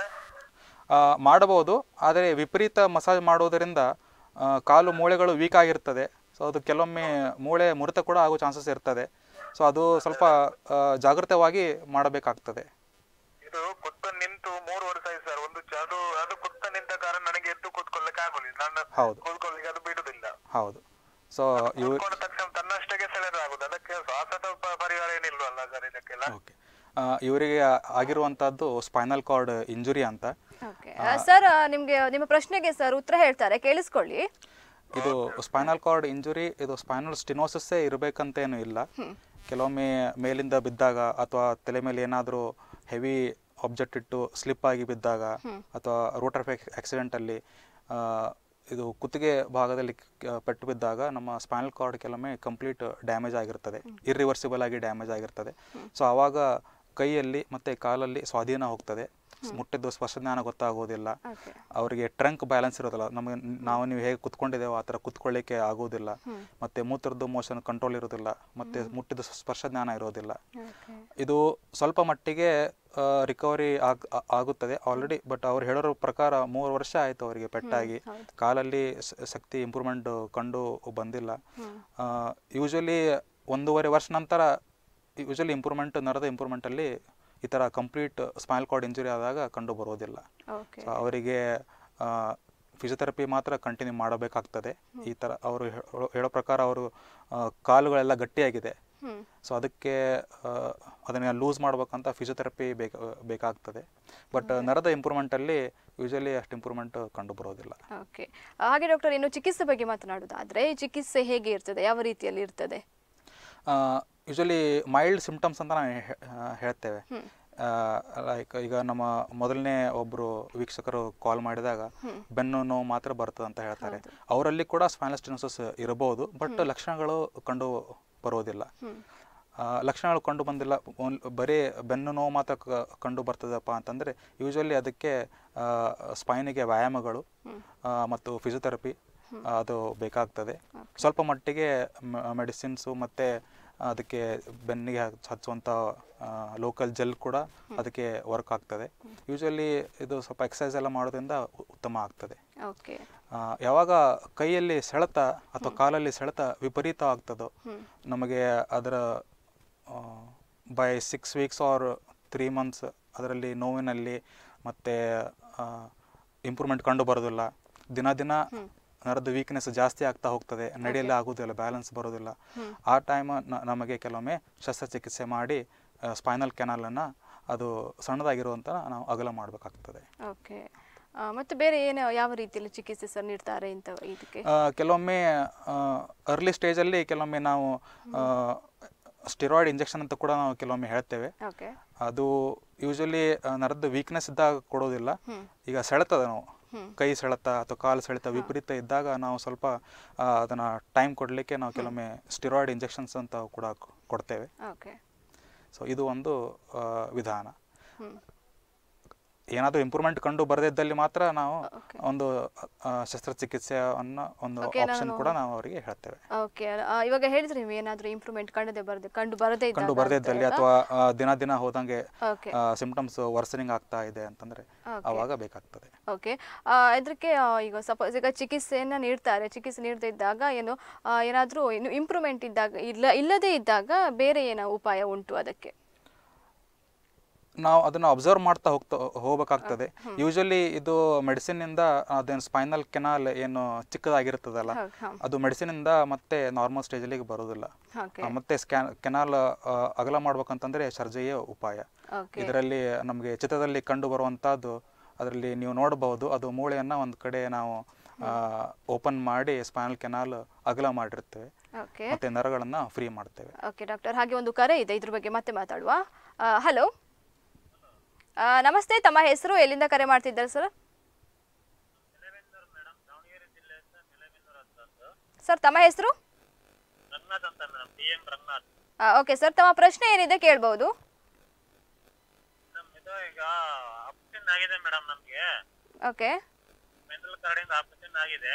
ಮಾಡಬಹುದು ಆದರೆ ವಿಪರೀತ ಮಸಾಜ್ ಮಾಡೋದರಿಂದ ಆ, ಕಾಲು ಮೂಳೆಗಳು ವೀಕ್ ಆಗಿರ್ತದೆ ಸೊ ಅದು ಕೆಲವೊಮ್ಮೆ ಮೂಳೆ ಮುರಿತ ಕೂಡ ಆಗೋ ಚಾನ್ಸಸ್ ಇರ್ತದೆ ಸೊ ಅದು ಸ್ವಲ್ಪ ಆ, ಜಾಗೃತವಾಗಿ ಮಾಡಬೇಕಾಗ್ತದೆ ಇದು ಕುತ್ತ ನಿಂತು ಮೂರು ವರ್ಷ ಆಯ್ತು ಸರ್ ಒಂದು ಚ- ಅದು ಅದು ಕುತ್ತ ನಿಂತ ಕಾರಣ ನನಗೆ ಎದ್ದು ಕೂತ್ಕೊಳ್ಳಿಕ್ಕೆ ಆಗುದಿಲ್ಲ ನಾನು ಹೌದು ಕೂತ್ಕೊಳ್ಳಿಕ್ಕೆ ಅದು ಬಿಡುದಿಲ್ಲ ಹೌದು ಸೊ ಇವು ಕೂತ್ಕೊಂಡ ತಕ್ಷಣ ತನ್ನಷ್ಟಕ್ಕೆ ಸೆಳೆದು ಆಗುದು ಅದಕ್ಕೆ ಶ್ವಾಸದ ಪ- ಪರಿಹಾರ ಏನಿಲ್ವಲ್ಲ ಸರ್ ಇದಕ್ಕೆಲ್ಲ ಓಕೆ ಇವರಿಗೆ ಆಗಿರುವಂಥದ್ದು ಸ್ಪೈನಲ್ ಕಾರ್ಡ್ ಇಂಜುರಿ ಅಂತ ಓಕೆ ಸರ್ ನಿಮಗೆ ನಿಮ್ಮ ಪ್ರಶ್ನೆಗೆ ಸರ್ ಉತ್ತರ ಹೇಳ್ತಾರೆ ಕೇಳಿಸ್ಕೊಳ್ಳಿ ಇದು ಸ್ಪೈನಲ್ ಕಾರ್ಡ್ ಇಂಜುರಿ ಇದು ಸ್ಪೈನಲ್ ಸ್ಟಿನೋಸಿಸ್ಸೇ ಇರಬೇಕಂತೇನು ಇಲ್ಲ ಕೆಲವೊಮ್ಮೆ ಮೇಲಿಂದ ಬಿದ್ದಾಗ ಅಥವಾ ತಲೆ ಮೇಲೆ ಏನಾದರೂ ಹೆವಿ ಆಬ್ಜೆಕ್ಟ್ ಇಟ್ಟು ಸ್ಲಿಪ್ ಆಗಿ ಬಿದ್ದಾಗ ಅಥವಾ ರೋಟರ್ ಆಕ್ಸಿಡೆಂಟಲ್ಲಿ ಇದು ಕುತ್ತಿಗೆ ಭಾಗದಲ್ಲಿ ಕ- ಪೆಟ್ಟು ಬಿದ್ದಾಗ ನಮ್ಮ ಸ್ಪೈನಲ್ ಕಾರ್ಡ್ ಕೆಲವೊಮ್ಮೆ ಕಂಪ್ಲೀಟ್ ಡ್ಯಾಮೇಜ್ ಆಗಿರ್ತದೆ ಇರ್ರಿವರ್ಸಿಬಲ್ ಆಗಿ ಡ್ಯಾಮೇಜ್ ಆಗಿರ್ತದೆ ಸೊ ಆವಾಗ ಕೈಯಲ್ಲಿ ಮತ್ತು ಕಾಲಲ್ಲಿ ಸ್ವಾಧೀನ ಹೋಗ್ತದೆ ಮುಟ್ಟಿದ್ದು ಸ್ಪರ್ಶಜ್ಞಾನ ಗೊತ್ತಾಗೋದಿಲ್ಲ ಓಕೆ ಅವರಿಗೆ ಟ್ರಂಕ್ ಬ್ಯಾಲೆನ್ಸ್ ಇರೋದಿಲ್ಲ ನಮಗೆ ನಾವು ನೀವು ಹೇಗೆ ಕುತ್ಕೊಂಡಿದ್ದೇವೋ ಆ ಥರ ಕುತ್ಕೊಳ್ಳಿಕ್ಕೆ ಆಗೋದಿಲ್ಲ ಮತ್ತೆ ಮೂತ್ರದ್ದು ಮೋಷನ್ ಕಂಟ್ರೋಲ್ ಇರೋದಿಲ್ಲ ಮತ್ತೆ ಮುಟ್ಟಿದ ಸ್ಪರ್ಶ ಜ್ಞಾನ ಇರೋದಿಲ್ಲ ಓಕೆ ಇದು ಸ್ವಲ್ಪ ಮಟ್ಟಿಗೆ ರಿಕವರಿ ಆಗ್ ಆ- ಆಗುತ್ತದೆ ಆಲ್ರೆಡಿ ಬಟ್ ಅವ್ರು ಹೇಳೋರ ಪ್ರಕಾರ ಮೂರು ವರ್ಷ ಆಯಿತು ಅವರಿಗೆ ಪೆಟ್ಟಾಗಿ ಕಾಲಲ್ಲಿ ಸ- ಶಕ್ತಿ ಇಂಪ್ರೂವ್ಮೆಂಟ್ ಕಂಡು ಬಂದಿಲ್ಲ ಯೂಶಲಿ ಒಂದೂವರೆ ವರ್ಷ ನಂತರ ಯೂಶಲಿ ಇಂಪ್ರೂವ್ಮೆಂಟ್ ನರದ ಇಂಪ್ರೂವ್ಮೆಂಟಲ್ಲಿ ಈ ಥರ ಕಂಪ್ಲೀಟ್ ಸ್ಪೈನಲ್ ಕಾರ್ಡ್ ಇಂಜುರಿ ಆದಾಗ ಕಂಡು ಬರೋದಿಲ್ಲ ಓಕೆ ಸೊ ಅವರಿಗೆ ಫಿಸಿಯೋಥೆರಪಿ ಮಾತ್ರ ಕಂಟಿನ್ಯೂ ಮಾಡಬೇಕಾಗ್ತದೆ ಈ ಥರ ಅವರು ಹೇಳೋ- ಹೇಳೋ ಪ್ರಕಾರ ಅವರು ಆ, ಕಾಲುಗಳೆಲ್ಲ ಗಟ್ಟಿಯಾಗಿದೆ ಹ್ಮ್ ಸೊ ಅದಕ್ಕೆ ಆ, ಅದನ್ನ ಲೂಸ್ ಮಾಡ್ಬೇಕಂತ ಫಿಸಿಯೋಥೆರಪಿ ಬೇಕ ಬೇಕಾಗ್ತದೆ ಬಟ್ ನರದ ಇಂಪ್ರೂವ್ಮೆಂಟಲ್ಲಿ ಯೂಶಲಿ ಅಷ್ಟು ಇಂಪ್ರೂವ್ಮೆಂಟ್ ಕಂಡು ಬರೋದಿಲ್ಲ ಓಕೆ ಹಾಗೆ ಡಾಕ್ಟರ್ ಇನ್ನು ಚಿಕಿತ್ಸೆ ಬಗ್ಗೆ ಮಾತನಾಡೋದಾದ್ರೆ ಈ ಚಿಕಿತ್ಸೆ ಹೇಗೆ ಇರ್ತದೆ ಯಾವ ರೀತಿಯಲ್ಲಿ ಇರ್ತದೆ ಯೂಶಲಿ ಮೈಲ್ಡ್ ಸಿಂಪ್ಟಮ್ಸ್ ಅಂತ ನಾವು ಹೇ- ಆ, ಹೇಳ್ತೇವೆ ಲೈಕ್ ಈಗ ನಮ್ಮ ಮೊದಲನೇ ಒಬ್ಬರು ವೀಕ್ಷಕರು ಕಾಲ್ ಮಾಡಿದಾಗ ಬೆನ್ನು ನೋವು ಮಾತ್ರ ಬರ್ತದೆ ಅಂತ ಹೇಳ್ತಾರೆ ಅವರಲ್ಲಿ ಕೂಡ ಸ್ಪೈನಲ್ ಸ್ಟಿನೋಸಿಸ್ ಇರಬಹುದು ಬಟ್ ಲಕ್ಷಣಗಳು ಕಂಡು ಬರೋದಿಲ್ಲ ಆ, ಲಕ್ಷಣಗಳು ಕಂಡು ಬಂದಿಲ್ಲ ಓನ್- ಬರೀ ಬೆನ್ನು ನೋವು ಮಾತ್ರ ಕ- ಕಂಡು ಬರ್ತದಪ್ಪ ಅಂತಂದರೆ ಯೂಶಲಿ ಅದಕ್ಕೆ ಸ್ಪೈನಿಗೆ ವ್ಯಾಯಾಮಗಳು ಆ, ಮತ್ತು ಫಿಸಿಯೋಥೆರಪಿ ಅದು ಬೇಕಾಗ್ತದೆ ಸ್ವಲ್ಪ ಮಟ್ಟಿಗೆ ಮೆಡಿಸಿನ್ಸು ಮತ್ತು ಅದಕ್ಕೆ ಬೆನ್ನಿಗೆ ಹಚ್- ಹಚ್ಚುವಂಥ ಲೋಕಲ್ ಜೆಲ್ ಕೂಡ ಅದಕ್ಕೆ ವರ್ಕ್ ಆಗ್ತದೆ ಯೂಶಲಿ ಇದು ಸ್ವಲ್ಪ ಎಕ್ಸಸೈಸ್ ಎಲ್ಲ ಮಾಡೋದ್ರಿಂದ ಉ- ಉತ್ತಮ ಆಗ್ತದೆ ಓಕೆ ಆ, ಯಾವಾಗ ಕೈಯಲ್ಲಿ ಸೆಳೆತ ಅಥವಾ ಕಾಲಲ್ಲಿ ಸೆಳೆತ ವಿಪರೀತ ಆಗ್ತದೋ ನಮಗೆ ಅದರ by six weeks or three months ಅದರಲ್ಲಿ ನೋವಿನಲ್ಲಿ ಮತ್ತು ಇಂಪ್ರೂವ್ಮೆಂಟ್ ಕಂಡು ಬರೋದಿಲ್ಲ ದಿನ ದಿನ ನರದ್ದು ವೀಕ್ನೆಸ್ ಜಾಸ್ತಿ ಆಗ್ತಾ ಹೋಗ್ತದೆ ನಡೆಯಲು ಆಗೋದಿಲ್ಲ ಬ್ಯಾಲೆನ್ಸ್ ಬರೋದಿಲ್ಲ ಆ ಟೈಮ್ ನಮಗೆ ಕೆಲವೊಮ್ಮೆ ಶಸ್ತ್ರಚಿಕಿತ್ಸೆ ಮಾಡಿ ಸ್ಪೈನಲ್ ಕೆನಾಲನ್ನು ಅದು ಸಣ್ಣದಾಗಿರುವಂಥ ನಾವು ಅಗಲ ಮಾಡಬೇಕಾಗ್ತದೆ ಓಕೆ ಮತ್ತೆ ಬೇರೆ ಏನು ಯಾವ ರೀತಿಯಲ್ಲಿ ಚಿಕಿತ್ಸೆ ಸರ್ ನೀಡ್ತಾರೆ ಇಂಥ ಇದಕ್ಕೆ ಆ, ಕೆಲವೊಮ್ಮೆ ಅರ್ಲಿ ಸ್ಟೇಜಲ್ಲಿ ಕೆಲವೊಮ್ಮೆ ನಾವು ಸ್ಟಿರಾಯ್ಡ್ ಇಂಜೆಕ್ಷನ್ ಅಂತ ಕೂಡ ನಾವು ಕೆಲವೊಮ್ಮೆ ಹೇಳ್ತೇವೆ ಓಕೆ ಅದು ಯೂಶಲಿ ನರದ್ದು ವೀಕ್ನೆಸ್ ಇದ್ದಾಗ ಕೊಡೋದಿಲ್ಲ ಈಗ ಸೆಳೆತದ ನಾವು ಕೈ ಸೆಳೆತ ಅಥವಾ ಕಾಲು ಸೆಳೆತ ವಿಪರೀತ ಇದ್ದಾಗ ನಾವು ಸ್ವಲ್ಪ ಆ, ಅದನ್ನ ಟೈಮ್ ಕೊಡಲಿಕ್ಕೆ ನಾವು ಕೆಲವೊಮ್ಮೆ ಸ್ಟಿರಾಯ್ಡ್ ಇಂಜೆಕ್ಷನ್ಸ್ ಅಂತ ಕೂಡ ಕೊ- ಕೊಡ್ತೇವೆ ಓಕೆ ಸೊ ಇದು ಒಂದು ಆ, ವಿಧಾನ ಹ್ಮ್ ಏನಾದರೂ ಇಂಪ್ರೂವ್ಮೆಂಟ್ ಕಂಡು ಬರದಿದ್ದಲ್ಲಿ ಮಾತ್ರ ನಾವು Okay. ಒಂದು ಆ, ಶಸ್ತ್ರಚಿಕಿತ್ಸೆಯನ್ನ ಒಂದು Okay, ಆಪ್ಷನ್ ನಾನು- ಕೂಡ ನಾವು ಅವರಿಗೆ ಹೇಳ್ತೇವೆ ಓಕೆ ಇವಾಗ ಹೇಳಿದ್ರಿ ನೀವು ಏನಾದರೂ ಇಂಪ್ರೂವ್ಮೆಂಟ್ ಕಂಡದೆ ಬರದೆ ಕಂಡು ಬರದೇ ಕಂಡು ಇದ್ದಾಗ ಬರದೇ ಇದ್ದಲ್ಲಿ ಅಥವಾ ಆ, ದಿನ ದಿನ ಹೋದಂಗೆ ಓಕೆ ಸಿಂಪ್ಟಮ್ಸ್ ವರ್ಸನಿಂಗ್ ಆಗ್ತಾ ಇದೆ ಅಂತಂದ್ರೆ Okay. ಅವಾಗ ಬೇಕಾಗ್ತದೆ ಓಕೆ ಇದಕ್ಕೆ ಆ, ಈಗ ಸಪೋಸ್ ಈಗ ಚಿಕಿತ್ಸೆಯನ್ನು ನೀಡ್ತಾರೆ ಚಿಕಿತ್ಸೆ ನೀಡದೇ ಇದ್ದಾಗ ಏನು ಏನಾದರೂ ಇನ್ನು ಇಂಪ್ರೂವ್ಮೆಂಟ್ ಇದ್ದಾಗ ಇಲ್ಲ ಇಲ್ಲದೇ ಇದ್ದಾಗ ಬೇರೆ ಏನೋ ಉಪಾಯ ಉಂಟು ಅದಕ್ಕೆ ನಾವು ಅದನ್ನ ಅಬ್ಸರ್ವ್ ಮಾಡ್ತಾ ಹೋಗ್ತಾ ಹೋಗ್ಬೇಕಾಗ್ತದೆ ಯೂಶಲಿ ಇದು ಮೆಡಿಸಿನ್ ಇಂದ ಅದೇನು ಸ್ಪೈನಲ್ ಕೆನಾಲ್ ಏನು ಚಿಕ್ಕದಾಗಿರ್ತದಲ್ಲ ಹೌದು, ಹೌದು. ಅದು ಮೆಡಿಸಿನ್ ಇಂದ ಮತ್ತೆ ನಾರ್ಮಲ್ ಸ್ಟೇಜಲ್ಲಿಗೆ ಬರೋದಿಲ್ಲ ಓಕೆ ಆ, ಮತ್ತೆ ಸ್ಕ್ಯಾನ್ ಕೆನಾಲ್ ಅಗಲ ಮಾಡ್ಬೇಕಂತಂದ್ರೆ ಸರ್ಜರಿಯೇ ಉಪಾಯ ಓಕೆ ಇದರಲ್ಲಿ ನಮಗೆ ಚಿತ್ರದಲ್ಲಿ ಕಂಡು ಬರುವಂತಹದ್ದು ಅದರಲ್ಲಿ ನೀವು ನೋಡಬಹುದು ಅದು ಮೂಳೆಯನ್ನ ಒಂದು ಕಡೆ ನಾವು ಓಪನ್ ಮಾಡಿ ಸ್ಪೈನಲ್ ಕೆನಾಲ್ ಅಗಲ ಮಾಡಿರ್ತೇವೆ ಓಕೆ ಮತ್ತೆ ನರಗಳನ್ನ ಫ್ರೀ ಮಾಡ್ತೇವೆ ಓಕೆ ಡಾಕ್ಟರ್ ಹಾಗೆ ಒಂದು ಕರೆ ಇದೆ ಇದ್ರ ಬಗ್ಗೆ ಮತ್ತೆ ಮಾತಾಡುವ ಹಲೋ ನಮಸ್ತೆ ತಮ್ಮ ಹೆಸರು ಎಲ್ಲಿಂದ ಕರೆ ಮಾಡ್ತಿದ್ದಾರೆ ಸರ್ ಸರ್ ತಮ್ಮ ಹೆಸರು ರಂಗನಾಥ್ ಅಂತ madam T M Ranganath okay sir ತಮ್ಮ ಪ್ರಶ್ನೆ ಏನಿದೆ ಕೇಳ್ಬೋದು ಮೇಡಮ್ ಇದು ಈಗ ಆಪರೇಷನ್ ಆಗಿದೆ ಮೇಡಮ್ ನಮ್ಗೆ ಓಕೆ ಮೆಂಟಲ್ ಕಾರ್ಡಿಂದ ಆಪರೇಷನ್ ಆಗಿದೆ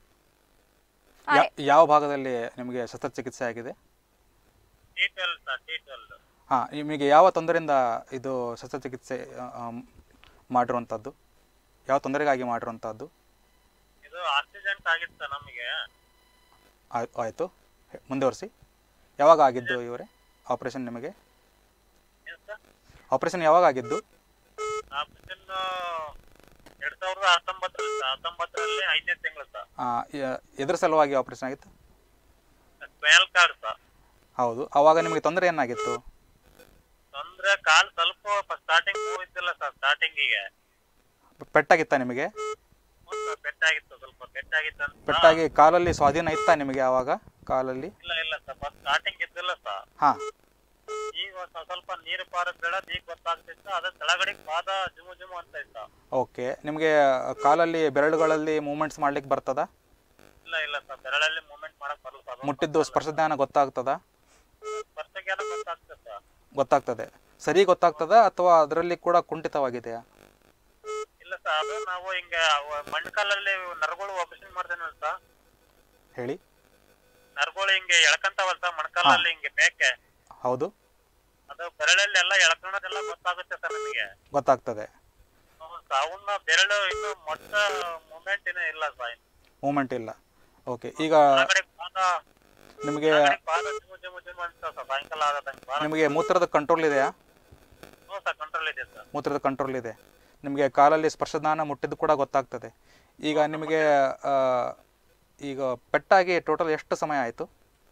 ಯಾ- ಯಾವ ಭಾಗದಲ್ಲಿ ನಿಮಗೆ ಶಸ್ತ್ರಚಿಕಿತ್ಸೆ ಆಗಿದೆ T twelve sir T twelve ಹಾಂ ನಿಮಗೆ ಯಾವ ತೊಂದರೆಯಿಂದ ಇದು ಶಸ್ತ್ರಚಿಕಿತ್ಸೆ ಆ, ಆ, ಮಾಡಿರುವಂಥದ್ದು ಯಾವ ತೊಂದರೆಗಾಗಿ ಮಾಡಿರುವಂಥದ್ದು ಇದು ಆಕ್ಸಿಡೆಂಟ್ ಆಗಿತ್ತು ಸರ್ ನಮಗೆ ಆಯ್- ಆಯಿತು ಮುಂದುವರಿಸಿ ಯಾವಾಗ ಆಗಿದ್ದು ಇವರೇ ಆಪರೇಷನ್ ನಿಮಗೆ ಏನು ಸರ್ ಆಪರೇಷನ್ ಯಾವಾಗ ಆಗಿದ್ದು ಆಪರೇಷನ್ ಎರಡ್ ಸಾವಿರದ ಹತ್ತೊಂಬತ್ತರಲ್ಲಿ ಸರ್ ಹತ್ತೊಂಬತ್ತರಲ್ಲಿ ಐದನೇ ತಿಂಗಳು ಸರ್ ಆ, ಯ- ಎದ್ರ ಸಲುವಾಗಿ ಆಪರೇಷನ್ ಆಗಿತ್ತು ಸ್ಪೈನಲ್ ಕಾರ್ಡ್ ಸರ್ ಹೌದು ಆವಾಗ ನಿಮಗೆ ತೊಂದರೆ ಏನಾಗಿತ್ತು ತೊಂದ್ರೆ ಕಾಲ್ ಸ್ವಲ್ಪ ಸ್ಟಾರ್ಟಿಂಗ್ ಹೋಗಿದ್ದಿಲ್ಲ ಸರ್ ಸ್ಟಾರ್ಟಿಂಗಿಗೆ ಪೆಟ್ಟಾಗಿತ್ತಾ ನಿಮಗೆ ಪೆಟ್ಟಾಗಿತ್ತು ಸ್ವಲ್ಪ ಪೆಟ್ಟಾಗಿತ್ತು ಅಂತ ಪೆಟ್ಟಾಗಿ ಕಾಲಲ್ಲಿ ಸ್ವಾಧೀನ ಇತ್ತಾ ನಿಮಗೆ ಆವಾಗ ಕಾಲಲ್ಲಿ ಇಲ್ಲ ಇಲ್ಲ ಸರ್ ಫಸ್ಟ್ ಸ್ಟಾರ್ಟಿಂಗ್ ಇದ್ದಿಲ್ಲ ಸರ್ ಹಾಂ ಈಗ ಒಂದ್ ಸ್ವಲ್ಪ ನೀರು ಪಾರ ಬೆಳದ್ ಈಗ ಗೊತ್ತಾಗ್ತಿತ್ತು ಅದ ಕೆಳಗಡೆ ಪಾದ ಜುಮು ಜುಮು ಅಂತ ಇತ್ತು ಓಕೆ ನಿಮಗೆ ಕಾಲಲ್ಲಿ ಬೆರಳುಗಳಲ್ಲಿ ಮೂಮೆಂಟ್ಸ್ ಮಾಡ್ಲಿಕ್ಕೆ ಬರ್ತದಾ ಇಲ್ಲ ಇಲ್ಲ ಸರ್ ಬೆರಳಲ್ಲಿ ಮೂವ್ಮೆಂಟ್ ಮಾಡಕ್ ಬರಲ್ಲ ಸರ್ ಮುಟ್ಟಿದ್ದು ಸ್ಪರ್ಶಜ್ಞಾನ ಗೊತ್ತಾಗ್ತದಾ ಸ್ಪರ್ಶಕ್ಕೆಲ್ಲ ಗೊತ್ತಾಗ್ತದೆ ಸರ್ ಗೊತ್ತಾಗ್ತದೆ ಸರಿ ಗೊತ್ತಾಗ್ತದಾ ಅಥವಾ ಅದರಲ್ಲಿ ಕೂಡ ಕುಂಠಿತವಾಗಿದೆಯಾ ಇಲ್ಲ ಸರ್ ಅದು ನಾವು ಹಿಂಗ ಅವ- ಮಣ್ಕಾಲಲ್ಲಿ ನರಗಳು ಆಪರೇಷನ್ ಮಾಡ್ತೇನೆ ಸರ್ ಹೇಳಿ ನರಗಳು ಹಿಂಗೆ ಎಳ್ಕಂತಾವಲ್ಲ ಸರ್ ಮಣ್ಕಾಲಲ್ಲಿ ಹಿಂಗೆ ಮೇಕೆ ಹೌದು ಅದು ಬೆರಳಲ್ಲಿ ಎಲ್ಲ ಎಳ್ಕೊಳೋದೆಲ್ಲ ಗೊತ್ತಾಗುತ್ತೆ ಸರ್ ನಮಗೆ ಗೊತ್ತಾಗ್ತದೆ ಅವನ್ನ ಬೆರಳು ಇನ್ನು ಮೊಟ್ಟ ಮೂಮೆಂಟ್ ಇನ್ನೂ ಇಲ್ಲ ಸರ್ ಮೂಮೆಂಟ್ ಇಲ್ಲ ಓಕೆ ಈಗ ಕೆಳಗಡೆ ಪಾದ ನಿಮಗೆ ಕೆಳಗಡೆ ಪಾದ ಜುಮು ಜುಮು ಜುಮು ಅಂತ ಸರ್ ಸಾಯಂಕಾಲ ಆಗದಂಗೆ ಪಾದ ನಿಮಗೆ ಮೂತ್ರದ ಕಂಟ್ರೋಲ್ ಇದೆಯಾ ಹ್ಞೂ ಸರ್ ಕಂಟ್ರೋಲ್ ಇದೆ ಸರ್ ಮೂತ್ರದ ಕಂಟ್ರೋಲ್ ಇದೆ ನಿಮಗೆ ಕಾಲಲ್ಲಿ ಸ್ಪರ್ಶದಾನ ಮುಟ್ಟಿದ್ದು ಕೂಡ ಗೊತ್ತಾಗ್ತದೆ ಈಗ ನಿಮಗೆ ಆ, ಈಗ ಪೆಟ್ಟಾಗಿ ಟೋಟಲ್ ಎಷ್ಟು ಸಮಯ ಆಯಿತು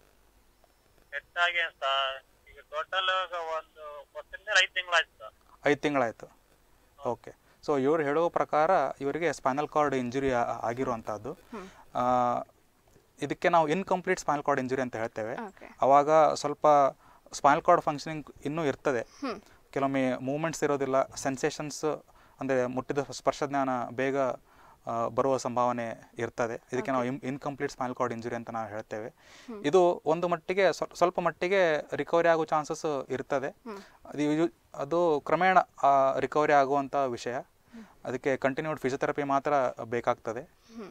ಹೆಚ್ಚಾಗಿ ಸರ್ ಈಗ ಟೋಟಲ್ ಒಂದು ವರ್ಷದಿಂದ ಐದು ತಿಂಗಳಾಯ್ತು ಸರ್ ಐದು ತಿಂಗಳಾಯಿತು ಓಕೆ ಸೊ ಇವರು ಹೇಳುವ ಪ್ರಕಾರ ಇವರಿಗೆ ಸ್ಪೈನಲ್ ಕಾರ್ಡ್ ಇಂಜುರಿ ಆಗಿರುವಂಥದ್ದು ಆ, ಇದಕ್ಕೆ ನಾವು ಇನ್ಕಂಪ್ಲೀಟ್ ಸ್ಪೈನಲ್ ಕಾರ್ಡ್ ಇಂಜುರಿ ಅಂತ ಹೇಳ್ತೇವೆ ಓಕೆ ಅವಾಗ ಸ್ವಲ್ಪ ಸ್ಪೈನಲ್ ಕಾರ್ಡ್ ಫಂಕ್ಷನಿಂಗ್ ಇನ್ನೂ ಇರ್ತದೆ ಕೆಲವೊಮ್ಮೆ ಮೂಮೆಂಟ್ಸ್ ಇರೋದಿಲ್ಲ ಸೆನ್ಸೇಷನ್ಸ್ ಅಂದರೆ ಮುಟ್ಟಿದ ಸ್ಪರ್ಶಜ್ಞಾನ ಬೇಗ ಆ, ಬರುವ ಸಂಭಾವನೆ ಇರ್ತದೆ ಇದಕ್ಕೆ ನಾವು ಇನ್ಕಂಪ್ಲೀಟ್ ಸ್ಪೈನಲ್ ಕಾರ್ಡ್ ಇಂಜುರಿ ಅಂತ ನಾವು ಹೇಳ್ತೇವೆ ಇದು ಒಂದು ಮಟ್ಟಿಗೆ ಸ್ವಲ್- ಸ್ವಲ್ಪ ಮಟ್ಟಿಗೆ ರಿಕವರಿ ಆಗೋ ಚಾನ್ಸಸ್ ಇರ್ತದೆ ಅದು ಯು- ಅದು ಕ್ರಮೇಣ ರಿಕವರಿ ಆಗುವಂಥ ವಿಷಯ ಅದಕ್ಕೆ ಕಂಟಿನ್ಯೂಡ್ ಫಿಸಿಯೋಥೆರಪಿ ಮಾತ್ರ ಬೇಕಾಗ್ತದೆ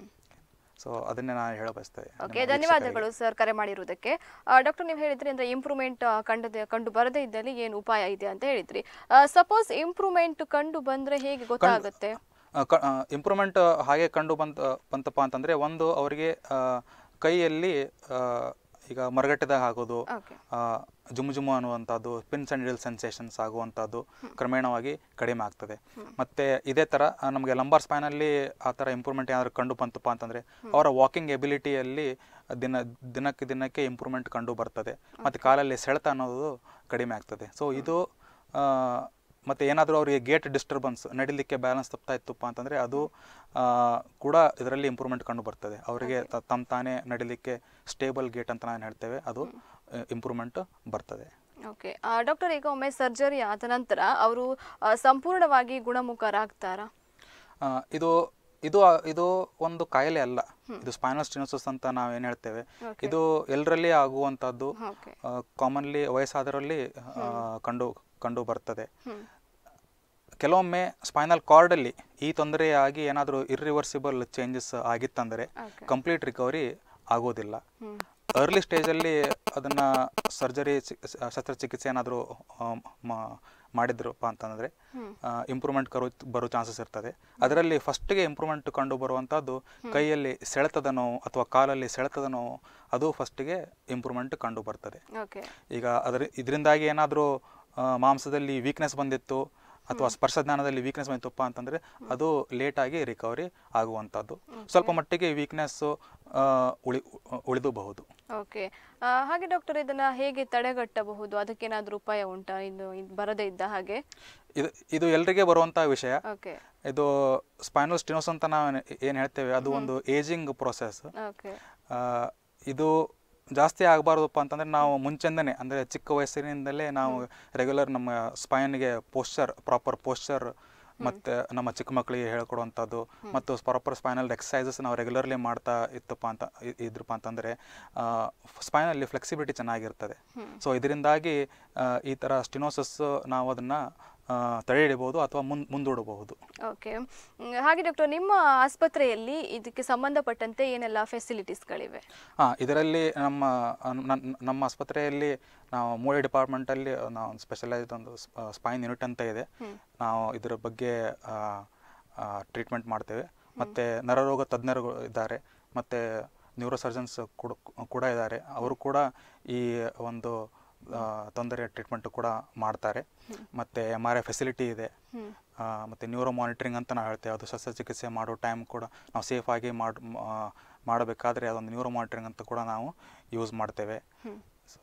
ಸೊ ಅದನ್ನೇ ನಾನು ಹೇಳ ಬಯಸ್ತೇವೆ ಓಕೆ ಧನ್ಯವಾದಗಳು ಸರ್ ಕರೆ ಮಾಡಿರುವುದಕ್ಕೆ ಡಾಕ್ಟರ್ ನೀವು ಹೇಳಿದ್ರಿ ಅಂದ್ರೆ ಇಂಪ್ರೂವ್ಮೆಂಟ್ ಕಂಡದೆ ಕಂಡು ಬರದೇ ಇದ್ದಲ್ಲಿ ಏನು ಉಪಾಯ ಇದೆ ಅಂತ ಹೇಳಿದ್ರಿ ಸಪೋಸ್ ಇಂಪ್ರೂವ್ಮೆಂಟ್ ಕಂಡು ಬಂದ್ರೆ ಹೇಗೆ ಗೊತ್ತಾಗುತ್ತೆ ಇಂಪ್ರೂವ್ಮೆಂಟ್ ಹಾಗೆ ಕಂಡು ಬಂತ ಬಂತಪ್ಪ ಅಂತಂದರೆ ಒಂದು ಅವರಿಗೆ ಆ, ಕೈಯಲ್ಲಿ ಆ, ಈಗ ಮರಗಟ್ಟಿದಾಗ ಆಗೋದು ಓಕೆ ಆ, ಜುಮು ಜುಮು ಅನ್ನುವಂಥದ್ದು ಪಿನ್ಸ್ ಆ್ಯಂಡ್ ನೀಡಲ್ ಸೆನ್ಸೇಷನ್ಸ್ ಆಗುವಂಥದ್ದು ಕ್ರಮೇಣವಾಗಿ ಕಡಿಮೆ ಆಗ್ತದೆ ಮತ್ತು ಇದೇ ಥರ ಆ, ನಮಗೆ ಲಂಬಾರ್ ಸ್ಪೈನಲ್ಲಿ ಆ ಥರ ಇಂಪ್ರೂವ್ಮೆಂಟ್ ಏನಾದರೂ ಕಂಡು ಬಂತಪ್ಪ ಅಂತಂದರೆ ಅವರ ವಾಕಿಂಗ್ ಎಬಿಲಿಟಿಯಲ್ಲಿ ದಿನ ದಿನಕ್ಕೆ ದಿನಕ್ಕೆ ಇಂಪ್ರೂವ್ಮೆಂಟ್ ಕಂಡು ಬರ್ತದೆ ಮತ್ತು ಕಾಲಲ್ಲಿ ಸೆಳೆತ ಅನ್ನೋದು ಕಡಿಮೆ ಆಗ್ತದೆ ಸೊ ಇದು ಆ, ಮತ್ತು ಏನಾದರೂ ಅವರಿಗೆ ಗೇಟ್ ಡಿಸ್ಟರ್ಬೆನ್ಸ್ ನಡಿಲಿಕ್ಕೆ ಬ್ಯಾಲೆನ್ಸ್ ತಪ್ತಾ ಇತ್ತಪ್ಪ ಅಂತಂದರೆ ಅದು ಆ, ಕೂಡ ಇದರಲ್ಲಿ ಇಂಪ್ರೂವ್ಮೆಂಟ್ ಕಂಡು ಬರ್ತದೆ ಅವರಿಗೆ ತ- ತಮ್ಮ ತಾನೇ ನಡಿಲಿಕ್ಕೆ ಸ್ಟೇಬಲ್ ಗೇಟ್ ಅಂತ ನಾನು ಹೇಳ್ತೇವೆ ಅದು ಇಂಪ್ರೂವ್ಮೆಂಟ್ ಬರ್ತದೆ ಓಕೆ ಡಾಕ್ಟರ್ ಈಗ ಒಮ್ಮೆ ಸರ್ಜರಿ ಆದ ನಂತರ ಅವರು ಸಂಪೂರ್ಣವಾಗಿ ಗುಣಮುಖರಾಗ್ತಾರಾ ಆ, ಇದು ಇದು ಇದು ಒಂದು ಕಾಯಿಲೆ ಅಲ್ಲ ಇದು ಸ್ಪೈನಲ್ ಸ್ಟಿನೋಸಿಸ್ ಅಂತ ನಾವು ಏನು ಹೇಳ್ತೇವೆ ಇದು ಎಲ್ಲರಲ್ಲಿ ಆಗುವಂಥದ್ದು ಓಕೆ ಕಾಮನ್ಲಿ ವಯಸ್ಸಾದರಲ್ಲಿ ಆ, ಕಂಡು ಕಂಡು ಬರ್ತದೆ ಕೆಲವೊಮ್ಮೆ ಸ್ಪೈನಲ್ ಕಾರ್ಡಲ್ಲಿ ಈ ತೊಂದರೆಯಾಗಿ ಏನಾದರೂ ಇರ್ರಿವರ್ಸಿಬಲ್ ಚೇಂಜಸ್ ಆಗಿತ್ತಂದರೆ Okay. ಕಂಪ್ಲೀಟ್ ರಿಕವರಿ ಆಗೋದಿಲ್ಲ ಅರ್ಲಿ ಸ್ಟೇಜಲ್ಲಿ ಅದನ್ನು ಸರ್ಜರಿ ಶಸ್ತ್ರಚಿಕಿತ್ಸೆ ಏನಾದರೂ ಮಾಡಿದ್ರಪ್ಪ ಅಂತಂದರೆ ಇಂಪ್ರೂವ್ಮೆಂಟ್ ಕರೋ ಬರೋ ಚಾನ್ಸಸ್ ಇರ್ತದೆ ಅದರಲ್ಲಿ ಫಸ್ಟಿಗೆ ಇಂಪ್ರೂವ್ಮೆಂಟ್ ಕಂಡು ಬರುವಂಥದ್ದು ಕೈಯಲ್ಲಿ ಸೆಳೆತದ ನೋವು ಅಥವಾ ಕಾಲಲ್ಲಿ ಸೆಳೆತದ ನೋವು ಅದು ಫಸ್ಟಿಗೆ ಇಂಪ್ರೂವ್ಮೆಂಟ್ ಕಂಡು ಬರ್ತದೆ ಓಕೆ ಈಗ ಅದರ ಇದರಿಂದಾಗಿ ಏನಾದರೂ ಮಾಂಸದಲ್ಲಿ ವೀಕ್ನೆಸ್ ಬಂದಿತ್ತು ಅಥವಾ ಸ್ಪರ್ಶಜ್ಞಾನದಲ್ಲಿ ವೀಕ್ನೆಸ್ ಬಂದಿತ್ತಪ್ಪ ಅಂತಂದರೆ ಅದು ಲೇಟಾಗಿ ರಿಕವರಿ ಆಗುವಂಥದ್ದು ಸ್ವಲ್ಪ ಮಟ್ಟಿಗೆ ವೀಕ್ನೆಸ್ಸು ಉಳಿ ಉಳಿದಬಹುದು ಓಕೆ ಹಾಗೆ ಡಾಕ್ಟರ್ ಇದನ್ನ ಹೇಗೆ ತಡೆಗಟ್ಟಬಹುದು ಅದಕ್ಕೇನಾದ್ರೂ ಉಪಾಯ ಉಂಟಾ ಇನ್ನು ಇದ್ ಬರದೇ ಇದ್ದ ಹಾಗೆ ಇದು ಇದು ಎಲ್ರಿಗೆ ಬರುವಂಥ ವಿಷಯ ಓಕೆ ಇದು ಸ್ಪೈನಲ್ ಸ್ಟಿನೋಸ್ ಅಂತ ನಾವು ಏನು ಹೇಳ್ತೇವೆ ಅದು ಒಂದು ಏಜಿಂಗ್ ಪ್ರೊಸೆಸ್ ಓಕೆ ಇದು ಜಾಸ್ತಿ ಆಗಬಾರ್ದಪ್ಪ ಅಂತಂದರೆ ನಾವು ಮುಂಚೆಂದನೇ ಅಂದರೆ ಚಿಕ್ಕ ವಯಸ್ಸಿನಿಂದಲೇ ನಾವು ರೆಗ್ಯುಲರ್ ನಮ್ಮ ಸ್ಪೈನ್ಗೆ ಪೋಸ್ಚರ್ ಪ್ರಾಪರ್ ಪೋಸ್ಚರ್ ಮತ್ತು ನಮ್ಮ ಚಿಕ್ಕ ಮಕ್ಕಳಿಗೆ ಹೇಳ್ಕೊಡುವಂಥದ್ದು ಮತ್ತು ಪ್ರಾಪರ್ ಸ್ಪೈನಲ್ ಎಕ್ಸಸೈಸಸ್ ನಾವು ರೆಗ್ಯುಲರ್ಲಿ ಮಾಡ್ತಾ ಇತ್ತಪ್ಪ ಅಂತ ಇ- ಇದ್ರಪ್ಪ ಅಂತಂದರೆ ಸ್ಪೈನಲ್ಲಿ ಫ್ಲೆಕ್ಸಿಬಿಲಿಟಿ ಚೆನ್ನಾಗಿರ್ತದೆ ಸೊ ಇದರಿಂದಾಗಿ ಆ, ಈ ಥರ ಸ್ಟಿನೋಸಸ್ ನಾವು ಅದನ್ನು ತಡೆ ಹಿಡಿಬೋದು ಅಥವಾ ಮುನ್ ಮುಂದೂಡಬಹುದು ಓಕೆ ಹಾಗೆ ಡಾಕ್ಟರ್ ನಿಮ್ಮ ಆಸ್ಪತ್ರೆಯಲ್ಲಿ ಇದಕ್ಕೆ ಸಂಬಂಧಪಟ್ಟಂತೆ ಏನೆಲ್ಲ ಫೆಸಿಲಿಟೀಸ್ಗಳಿವೆ ಹಾಂ ಇದರಲ್ಲಿ ನಮ್ಮ ಅನ್- ನನ್- ನಮ್ಮ ಆಸ್ಪತ್ರೆಯಲ್ಲಿ ನಾವು ಮೂಳೆ ಡಿಪಾರ್ಟ್ಮೆಂಟಲ್ಲಿ ನಾವು ಸ್ಪೆಷಲೈಸ್ಡ್ ಒಂದು ಸ್ಪೈನ್ ಯೂನಿಟ್ ಅಂತ ಇದೆ ನಾವು ಇದರ ಬಗ್ಗೆ ಟ್ರೀಟ್ಮೆಂಟ್ ಮಾಡ್ತೇವೆ ಮತ್ತು ನರರೋಗ ತಜ್ಞರು ಇದ್ದಾರೆ ಮತ್ತು ನ್ಯೂರೋ ಸರ್ಜನ್ಸ್ ಕೂಡ ಕೂಡ ಇದ್ದಾರೆ ಅವರು ಕೂಡ ಈ ಒಂದು ಆ, ತೊಂದರೆ ಟ್ರೀಟ್ಮೆಂಟ್ ಕೂಡ ಮಾಡ್ತಾರೆ ಮತ್ತು ಎಮ್ ಆರ್ ಐ ಫೆಸಿಲಿಟಿ ಇದೆ ಆ, ಮತ್ತು ನ್ಯೂರೋ ಮಾನಿಟರಿಂಗ್ ಅಂತ ನಾವು ಹೇಳ್ತೇವೆ ಅದು ಶಸ್ತ್ರಚಿಕಿತ್ಸೆ ಮಾಡೋ ಟೈಮ್ ಕೂಡ ನಾವು ಸೇಫಾಗಿ ಮಾಡಿ ಮಾಡಬೇಕಾದ್ರೆ ಅದೊಂದು ನ್ಯೂರೋ ಮಾನಿಟರಿಂಗ್ ಅಂತ ಕೂಡ ನಾವು ಯೂಸ್ ಮಾಡ್ತೇವೆ ಸೊ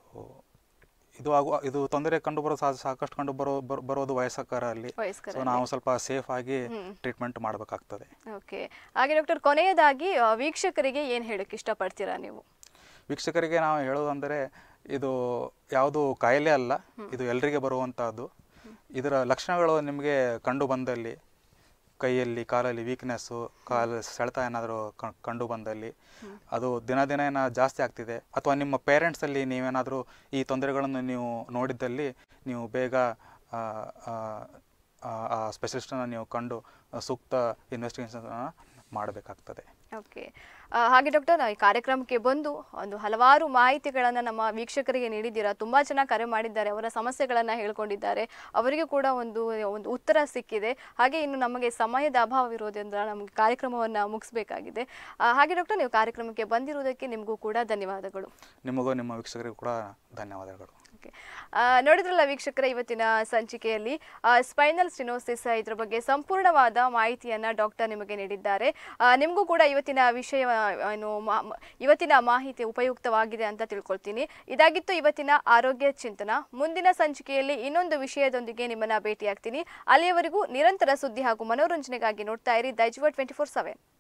ಇದು ಆಗುವ ಇದು ತೊಂದರೆ ಕಂಡು ಬರೋ ಸಾ- ಸಾಕಷ್ಟು ಕಂಡು ಬರೋ ಬರ್- ಬರೋದು ವಯಸ್ಕರಲ್ಲಿ ಸೊ ವಯಸ್ಕರಲ್ಲಿ. ನಾವು ಸ್ವಲ್ಪ ಸೇಫ್ ಆಗಿ ಟ್ರೀಟ್ಮೆಂಟ್ ಮಾಡಬೇಕಾಗ್ತದೆ ಓಕೆ ಹಾಗೆ ಡಾಕ್ಟರ್ ಕೊನೆಯದಾಗಿ ಆ, ವೀಕ್ಷಕರಿಗೆ ಏನು ಹೇಳಕ್ಕೆ ಇಷ್ಟಪಡ್ತೀರಾ ನೀವು ವೀಕ್ಷಕರಿಗೆ ನಾವು ಹೇಳೋದಂದರೆ ಇದು ಯಾವುದು ಕಾಯಿಲೆ ಅಲ್ಲ ಇದು ಎಲ್ರಿಗೆ ಬರುವಂತಹದ್ದು ಇದರ ಲಕ್ಷಣಗಳು ನಿಮಗೆ ಕಂಡು ಬಂದಲ್ಲಿ ಕೈಯಲ್ಲಿ ಕಾಲಲ್ಲಿ ವೀಕ್ನೆಸ್ಸು ಕಾಲ ಸೆಳೆತ ಏನಾದರೂ ಕಂಡು ಬಂದಲ್ಲಿ ಅದು ದಿನ ದಿನ ಏನೋ ಜಾಸ್ತಿ ಆಗ್ತಿದೆ ಅಥವಾ ನಿಮ್ಮ ಪೇರೆಂಟ್ಸಲ್ಲಿ ನೀವೇನಾದರೂ ಈ ತೊಂದರೆಗಳನ್ನು ನೀವು ನೋಡಿದ್ದಲ್ಲಿ ನೀವು ಬೇಗ ಆ, ಆ, ಆ, ಆ ಸ್ಪೆಷಲಿಸ್ಟನ್ನು ನೀವು ಕಂಡು ಆ, ಸೂಕ್ತ ಇನ್ವೆಸ್ಟಿಗೇಷನ್ ಮಾಡಬೇಕಾಗ್ತದೆ ಓಕೆ ಆ, ಹಾಗೆ ಡಾಕ್ಟರ್ ನಾವು ಈ ಕಾರ್ಯಕ್ರಮಕ್ಕೆ ಬಂದು ಒಂದು ಹಲವಾರು ಮಾಹಿತಿಗಳನ್ನು ನಮ್ಮ ವೀಕ್ಷಕರಿಗೆ ನೀಡಿದ್ದೀರಾ ತುಂಬ ಚೆನ್ನಾಗಿ ಕರೆ ಮಾಡಿದ್ದಾರೆ ಅವರ ಸಮಸ್ಯೆಗಳನ್ನು ಹೇಳ್ಕೊಂಡಿದ್ದಾರೆ ಅವರಿಗೂ ಕೂಡ ಒಂದು ಒಂದು ಉತ್ತರ ಸಿಕ್ಕಿದೆ ಹಾಗೆ ಇನ್ನು ನಮಗೆ ಸಮಯದ ಅಭಾವ ಇರೋದ್ರಿಂದ ನಮಗೆ ಕಾರ್ಯಕ್ರಮವನ್ನು ಮುಗಿಸ್ಬೇಕಾಗಿದೆ ಆ, ಹಾಗೆ ಡಾಕ್ಟರ್ ನೀವು ಕಾರ್ಯಕ್ರಮಕ್ಕೆ ಬಂದಿರುವುದಕ್ಕೆ ನಿಮಗೂ ಕೂಡ ಧನ್ಯವಾದಗಳು ನಿಮಗೂ ನಿಮ್ಮ ವೀಕ್ಷಕರಿಗೂ ಕೂಡ ಧನ್ಯವಾದಗಳು ಓಕೆ ಆ, ನೋಡಿದ್ರಲ್ಲ ವೀಕ್ಷಕರ ಇವತ್ತಿನ ಸಂಚಿಕೆಯಲ್ಲಿ ಸ್ಪೈನಲ್ ಸ್ಟಿನೋಸಿಸ್ ಇದ್ರ ಬಗ್ಗೆ ಸಂಪೂರ್ಣವಾದ ಮಾಹಿತಿಯನ್ನ ಡಾಕ್ಟರ್ ನಿಮಗೆ ನೀಡಿದ್ದಾರೆ ಆ, ನಿಮಗೂ ಕೂಡ ಇವತ್ತಿನ ವಿಷಯ ಏನು ಮಾ- ಮ- ಇವತ್ತಿನ ಮಾಹಿತಿ ಉಪಯುಕ್ತವಾಗಿದೆ ಅಂತ ತಿಳ್ಕೊಳ್ತೀನಿ ಇದಾಗಿತ್ತು ಇವತ್ತಿನ ಆರೋಗ್ಯ ಚಿಂತನ ಮುಂದಿನ ಸಂಚಿಕೆಯಲ್ಲಿ ಇನ್ನೊಂದು ವಿಷಯದೊಂದಿಗೆ ನಿಮ್ಮನ್ನ ಭೇಟಿಯಾಗ್ತೀನಿ ಅಲ್ಲಿಯವರೆಗೂ ನಿರಂತರ ಸುದ್ದಿ ಹಾಗೂ ಮನೋರಂಜನೆಗಾಗಿ ನೋಡ್ತಾ ಇರಿ ದೈಜುವ ಟ್ವೆಂಟಿ ಫೋರ್ ಸೆವೆನ್